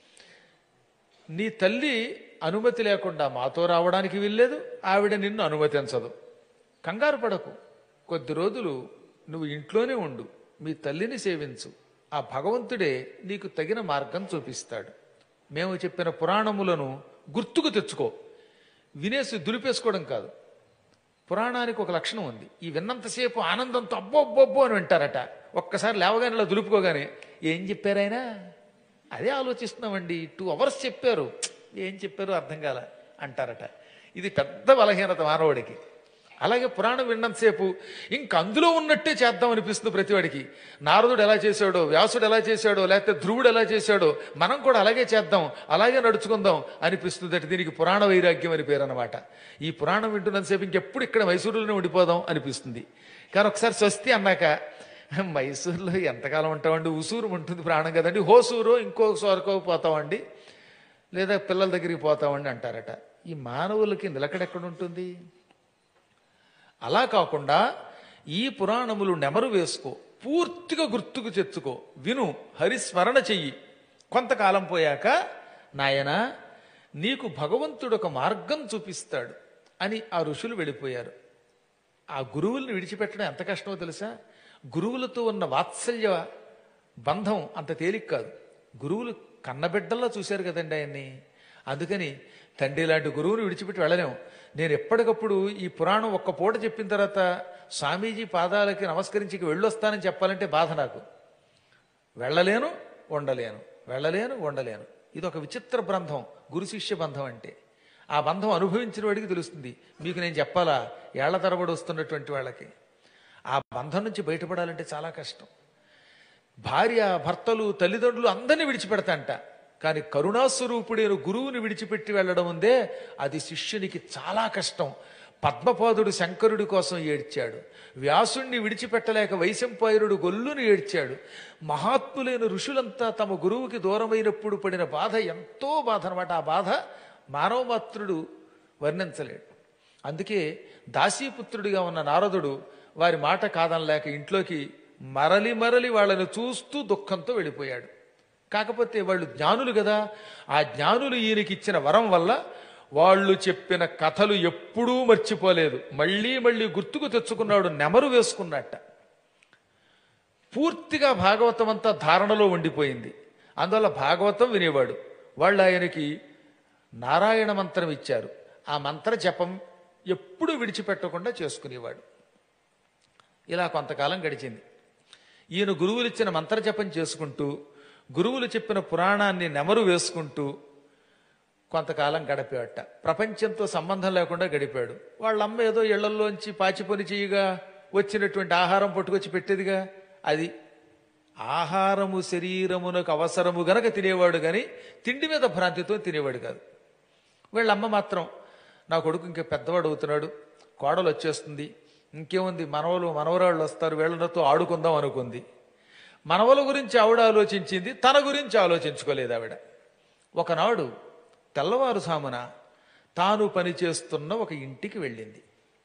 A: నీ తల్లి అనుమతి లేకుండా మాతో రావడానికి వీల్లేదు ఆవిడ నిన్ను అనుమతించదు కంగారు పడకు కొద్ది రోజులు నువ్వు ఇంట్లోనే ఉండు మీ తల్లిని సేవించు ఆ భగవంతుడే నీకు తగిన మార్గం చూపిస్తాడు మేము చెప్పిన పురాణములను గుర్తుకు తెచ్చుకో వినేసి దులిపేసుకోవడం కాదు పురాణానికి ఒక లక్షణం ఉంది ఈ విన్నంతసేపు ఆనందంతో అబ్బో అబ్బో అబ్బో అని వింటారట ఒక్కసారి లేవగానే ఇలా దులుపుకోగానే ఏం చెప్పారైనా అదే ఆలోచిస్తున్నామండి టూ అవర్స్ చెప్పారు ఏం చెప్పారు అర్థం కాల అంటారట ఇది పెద్ద బలహీనత మానవుడికి అలాగే పురాణం విన్నంతసేపు ఇంక అందులో ఉన్నట్టే చేద్దాం అనిపిస్తుంది ప్రతివాడికి నారదుడు ఎలా చేశాడో వ్యాసుడు ఎలా చేశాడో లేకపోతే ధ్రువుడు ఎలా చేశాడో మనం కూడా అలాగే చేద్దాం అలాగే నడుచుకుందాం అనిపిస్తుంది అంటే దీనికి పురాణ వైరాగ్యం అని పేరు అనమాట ఈ పురాణం వింటున్నంతసేపు ఇంకెప్పుడు ఇక్కడ మైసూరులోనే ఉండిపోదాం అనిపిస్తుంది కానీ ఒకసారి స్వస్తి అన్నాక మైసూరులో ఎంతకాలం ఉంటామండి ఉసూరు ఉంటుంది ప్రాణం కదండి హోసూరు ఇంకో సోరకో పోతామండి లేదా పిల్లల దగ్గరికి పోతామండి అంటారట ఈ మానవులకి నిలకడెక్కడ ఉంటుంది అలా కాకుండా ఈ పురాణములు నెమరు వేసుకో పూర్తిగా గుర్తుకు తెచ్చుకో విను హరిస్మరణ చెయ్యి కొంతకాలం పోయాక నాయనా నీకు భగవంతుడు ఒక మార్గం చూపిస్తాడు అని ఆ ఋషులు వెళ్ళిపోయారు ఆ గురువుల్ని విడిచిపెట్టడం ఎంత కష్టమో తెలుసా గురువులతో ఉన్న వాత్సల్య బంధం అంత తేలిక కాదు గురువులు కన్నబిడ్డల్లా చూశారు కదండి ఆయన్ని అందుకని తండ్రి లాంటి గురువుని విడిచిపెట్టి వెళ్ళలేము నేను ఎప్పటికప్పుడు ఈ పురాణం ఒక్క పూట చెప్పిన తర్వాత స్వామీజీ పాదాలకి నమస్కరించి ఇక వెళ్ళొస్తానని చెప్పాలంటే బాధ నాకు వెళ్ళలేను ఉండలేను వెళ్ళలేను ఉండలేను ఇది ఒక విచిత్ర బంధం గురు శిష్య బంధం అంటే ఆ బంధం అనుభవించిన వాడికి తెలుస్తుంది మీకు నేను చెప్పాలా ఏళ్ల తరబడి వస్తున్నటువంటి వాళ్ళకి ఆ బంధం నుంచి బయటపడాలంటే చాలా కష్టం భార్య భర్తలు తల్లిదండ్రులు అందరినీ విడిచిపెడతాంట కానీ కరుణాస్వరూపుడైన గురువుని విడిచిపెట్టి వెళ్ళడం ఉందే అది శిష్యునికి చాలా కష్టం పద్మపాదుడు శంకరుడి కోసం ఏడ్చాడు వ్యాసుణ్ణి విడిచిపెట్టలేక వైశంపాయనుడు గొల్లుని ఏడ్చాడు మహాత్ములైన ఋషులంతా తమ గురువుకి దూరమైనప్పుడు పడిన బాధ ఎంతో బాధ అనమాట ఆ బాధ మానవమాత్రుడు వర్ణించలేడు అందుకే దాసీపుత్రుడిగా ఉన్న నారదుడు వారి మాట కాదనలేక ఇంట్లోకి మరలి మరలి వాళ్ళని చూస్తూ దుఃఖంతో వెళ్ళిపోయాడు కాకపోతే వాళ్ళు జ్ఞానులు కదా ఆ జ్ఞానులు ఈయనకి ఇచ్చిన వరం వల్ల వాళ్ళు చెప్పిన కథలు ఎప్పుడూ మర్చిపోలేదు మళ్ళీ మళ్ళీ గుర్తుకు తెచ్చుకున్నాడు నెమరు వేసుకున్నట్ట పూర్తిగా భాగవతం అంతా ధారణలో ఉండిపోయింది అందువల్ల భాగవతం వినేవాడు వాళ్ళు ఆయనకి నారాయణ మంత్రం ఇచ్చారు ఆ మంత్ర జపం ఎప్పుడూ విడిచిపెట్టకుండా చేసుకునేవాడు ఇలా కొంతకాలం గడిచింది ఈయన గురువులు ఇచ్చిన మంత్ర జపం చేసుకుంటూ గురువులు చెప్పిన పురాణాన్ని నెమరు వేసుకుంటూ కొంతకాలం గడిపాడట ప్రపంచంతో సంబంధం లేకుండా గడిపాడు వాళ్ళ అమ్మ ఏదో ఇళ్లల్లోంచి పాచి పని చేయగా వచ్చినటువంటి ఆహారం పట్టుకొచ్చి పెట్టేదిగా అది ఆహారము శరీరమునకు అవసరము గనక తినేవాడు కానీ తిండి మీద భ్రాంతితో తినేవాడు కాదు వీళ్ళ అమ్మ మాత్రం నా కొడుకు ఇంకా పెద్దవాడు అవుతున్నాడు కోడలు వచ్చేస్తుంది ఇంకేముంది మనవలు మనవరాళ్ళు వస్తారు వీళ్ళతో ఆడుకుందాం అనుకుంది మనవల గురించి ఆవిడ ఆలోచించింది తన గురించి ఆలోచించుకోలేదు ఆవిడ ఒకనాడు తెల్లవారుసామున తాను పనిచేస్తున్న ఒక ఇంటికి వెళ్ళింది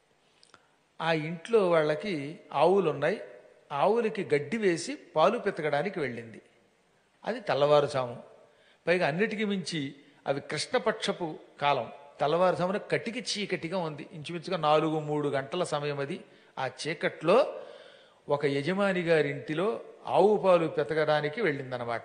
A: ఆ ఇంట్లో వాళ్ళకి ఆవులు ఉన్నాయి ఆవులకి గడ్డి వేసి పాలు పెతకడానికి వెళ్ళింది అది తెల్లవారుజాము పైగా అన్నిటికీ మించి అవి కృష్ణపక్షపు కాలం తెల్లవారుజామున కటికి చీకటిగా ఉంది ఇంచుమించుగా నాలుగు మూడు గంటల సమయం అది ఆ చీకట్లో ఒక యజమాని గారింటిలో ఆవు పాలు పెతకడానికి వెళ్ళిందనమాట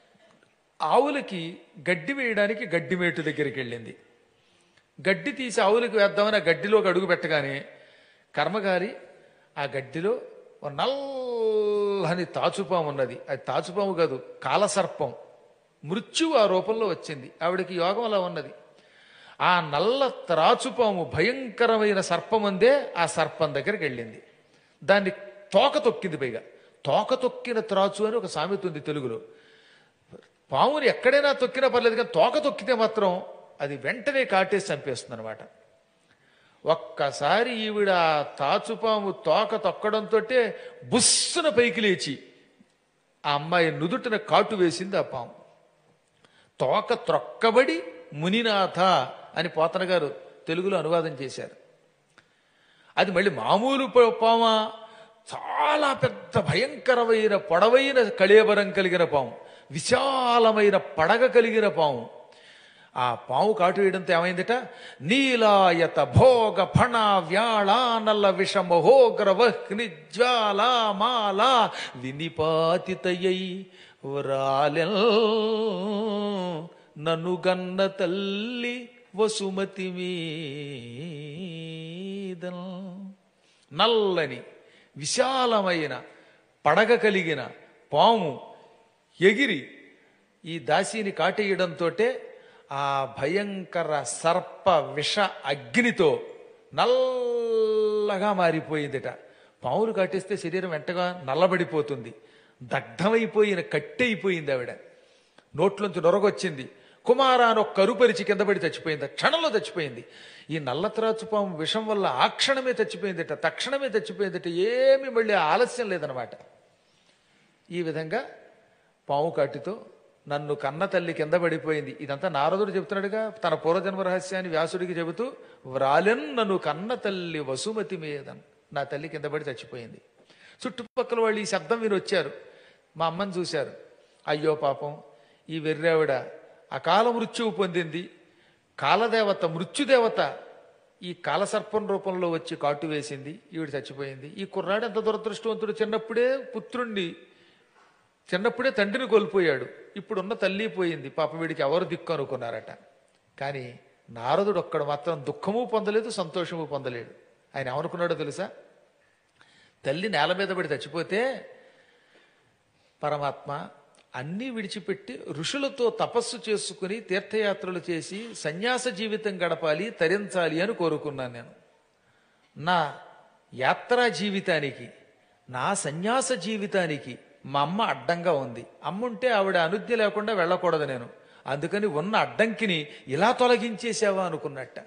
A: ఆవులకి గడ్డి వేయడానికి గడ్డి మేటు దగ్గరికి వెళ్ళింది గడ్డి తీసి ఆవులకి వేద్దామని ఆ గడ్డిలోకి అడుగు పెట్టగానే కర్మగారి ఆ గడ్డిలో ఓ నల్లని తాచుపాము ఉన్నది అది తాచుపాము కాదు కాలసర్పం మృత్యువు ఆ రూపంలో వచ్చింది ఆవిడకి యోగం అలా ఉన్నది ఆ నల్ల త్రాచుపాము భయంకరమైన సర్పం అందే ఆ సర్పం దగ్గరికి వెళ్ళింది దాన్ని తోక తొక్కింది పైగా తోక తొక్కిన త్రాచు అని ఒక సామెత ఉంది తెలుగులో పాముని ఎక్కడైనా తొక్కినా పర్లేదు కానీ తోక తొక్కితే మాత్రం అది వెంటనే కాటేసి చంపేస్తుంది అనమాట ఒక్కసారి ఈవిడ ఆ తాచుపాము తోక తొక్కడంతో బుస్సున పైకి లేచి ఆ అమ్మాయి నుదుటిన కాటు వేసింది ఆ పాము తోక త్రొక్కబడి మునినాథ అని పోతన గారు తెలుగులో అనువాదం చేశారు అది మళ్ళీ మామూలు ప- పామా చాలా పెద్ద భయంకరమైన పొడవైన కళేబరం కలిగిన పాము విశాలమైన పడగ కలిగిన పాము ఆ పాము కాటు వేయడంతో ఏమైందిట నీలాయత భోగ ఫణ వ్యాళానల విషమహోగ్ర వహ్ని జ్వాలా మాలా వినిపాతితయై వ్రాలెల్ నను గన్న తల్లి వసుమతి మీద నల్లని విశాలమైన పడగ కలిగిన పాము ఎగిరి ఈ దాసిని కాటేయడంతో ఆ భయంకర సర్ప విష అగ్నితో నల్లగా మారిపోయిందిట పాములు కాటేస్తే శరీరం వెంటగా నల్లబడిపోతుంది దగ్ధమైపోయిన కట్టెయిపోయింది ఆవిడ నోట్లోంచి నొరగొచ్చింది కుమార అని ఒక కరుపరిచి కింద పడి చచ్చిపోయింది క్షణంలో చచ్చిపోయింది ఈ నల్లత్రాచు పాము విషం వల్ల ఆ క్షణమే చచ్చిపోయిందిట తక్షణమే చచ్చిపోయిందిట ఏమీ మళ్ళీ ఆలస్యం లేదనమాట ఈ విధంగా పాము కాటితో నన్ను కన్న తల్లి కింద పడిపోయింది ఇదంతా నారదుడు చెబుతున్నాడుగా తన పూర్వజన్మ రహస్యాన్ని వ్యాసుడికి చెబుతూ వ్రాలెన్ నన్ను కన్న తల్లి వసుమతి మీద నా తల్లి కింద పడి చచ్చిపోయింది చుట్టుపక్కల వాళ్ళు ఈ శబ్దం విని వచ్చారు మా అమ్మని చూశారు అయ్యో పాపం ఈ వెర్రావిడ అకాల మృత్యువు పొందింది కాలదేవత మృత్యుదేవత ఈ కాలసర్పం రూపంలో వచ్చి కాటు వేసింది ఈవిడ చచ్చిపోయింది ఈ కుర్రాడు ఎంత దురదృష్టవంతుడు చిన్నప్పుడే పుత్రుణ్ణి చిన్నప్పుడే తండ్రిని కోల్పోయాడు ఇప్పుడున్న తల్లి పోయింది పాప వీడికి ఎవరు దిక్కు అనుకున్నారట కానీ నారదుడు ఒక్కడ మాత్రం దుఃఖము పొందలేదు సంతోషము పొందలేడు ఆయన ఏమనుకున్నాడో తెలుసా తల్లి నేల మీద పడి చచ్చిపోతే పరమాత్మ అన్నీ విడిచిపెట్టి ఋషులతో తపస్సు చేసుకుని తీర్థయాత్రలు చేసి సన్యాస జీవితం గడపాలి తరించాలి అని కోరుకున్నాను నేను నా యాత్రా జీవితానికి నా సన్యాస జీవితానికి మా అమ్మ అడ్డంగా ఉంది అమ్మ ఉంటే ఆవిడ అనుజ్ఞ లేకుండా వెళ్ళకూడదు నేను అందుకని ఉన్న అడ్డంకిని ఇలా తొలగించేసావా అనుకున్నట్ట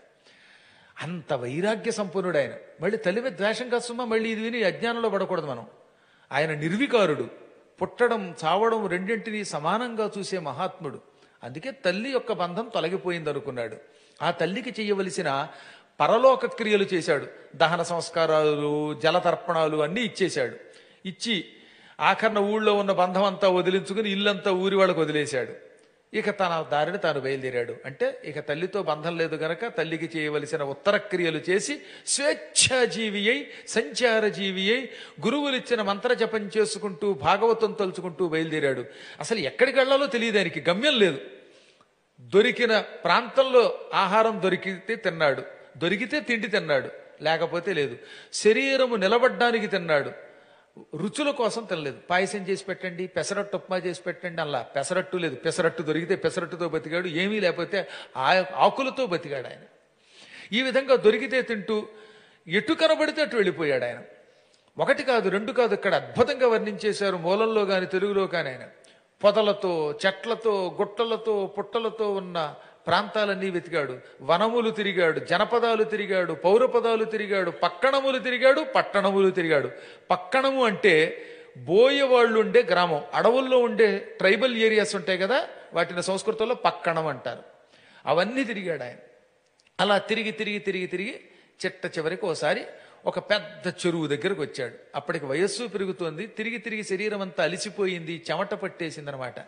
A: అంత వైరాగ్య సంపన్నుడు ఆయన మళ్ళీ తల్లి మీద ద్వేషం కష్టమా మళ్ళీ ఇది విని అజ్ఞానంలో పడకూడదు మనం ఆయన నిర్వికారుడు పుట్టడం చావడం రెండింటినీ సమానంగా చూసే మహాత్ముడు అందుకే తల్లి యొక్క బంధం తొలగిపోయింది అనుకున్నాడు ఆ తల్లికి చేయవలసిన పరలోక క్రియలు చేశాడు దహన సంస్కారాలు జలతర్పణాలు అన్నీ ఇచ్చేశాడు ఇచ్చి ఆఖరణ ఊళ్ళో ఉన్న బంధం అంతా వదిలించుకుని ఇల్లంతా ఊరి వాళ్ళకు వదిలేశాడు ఇక తన దారిని తాను బయలుదేరాడు అంటే ఇక తల్లితో బంధం లేదు గనక తల్లికి చేయవలసిన ఉత్తర క్రియలు చేసి స్వేచ్ఛాజీవి అయి సంచార జీవి అయి గురువులిచ్చిన మంత్ర జపం చేసుకుంటూ భాగవతం తలుచుకుంటూ బయలుదేరాడు అసలు ఎక్కడికి వెళ్ళాలో తెలియదు ఆయనకి గమ్యం లేదు దొరికిన ప్రాంతంలో ఆహారం దొరికితే తిన్నాడు దొరికితే తిండి తిన్నాడు లేకపోతే లేదు శరీరము నిలబడ్డానికి తిన్నాడు రుచుల కోసం తినలేదు పాయసం చేసి పెట్టండి పెసరట్టు ఉప్మా చేసి పెట్టండి అలా పెసరట్టు లేదు పెసరట్టు దొరికితే పెసరట్టుతో బతికాడు ఏమీ లేకపోతే ఆ- ఆకులతో బతికాడు ఆయన ఈ విధంగా దొరికితే తింటూ ఎటు కనబడితే అటు వెళ్ళిపోయాడు ఆయన ఒకటి కాదు రెండు కాదు ఇక్కడ అద్భుతంగా వర్ణించేశారు మూలంలో గాని తెలుగులో కాని ఆయన పొదలతో చెట్లతో గుట్టలతో పుట్టలతో ఉన్న ప్రాంతాలన్నీ వెతికాడు వనములు తిరిగాడు జనపదాలు తిరిగాడు పౌరపదాలు తిరిగాడు పక్కణములు తిరిగాడు పట్టణములు తిరిగాడు పక్కణము అంటే బోయవాళ్ళు ఉండే గ్రామం అడవుల్లో ఉండే ట్రైబల్ ఏరియాస్ ఉంటాయి కదా వాటిని సంస్కృతంలో పక్కణం అంటారు అవన్నీ తిరిగాడు ఆయన అలా తిరిగి తిరిగి తిరిగి తిరిగి చిట్ట చివరికి ఓసారి ఒక పెద్ద చెరువు దగ్గరకు వచ్చాడు అప్పటికి వయస్సు పెరుగుతోంది తిరిగి తిరిగి శరీరం అంతా అలిసిపోయింది చెమట పట్టేసింది అనమాట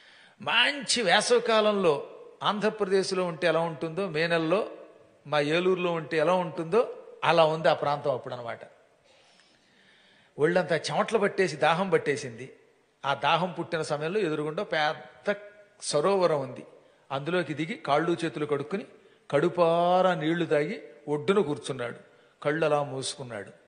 A: మంచి వేసవకాలంలో ఆంధ్రప్రదేశ్లో ఉంటే ఎలా ఉంటుందో మే నెలలో మా ఏలూరులో ఉంటే ఎలా ఉంటుందో అలా ఉంది ఆ ప్రాంతం అప్పుడు అనమాట ఒళ్ళంతా చెమటలు పట్టేసి దాహం పట్టేసింది ఆ దాహం పుట్టిన సమయంలో ఎదురుగుండా పెద్ద సరోవరం ఉంది అందులోకి దిగి కాళ్ళు చేతులు కడుక్కుని కడుపారా నీళ్లు తాగి ఒడ్డున కూర్చున్నాడు కళ్ళు అలా మూసుకున్నాడు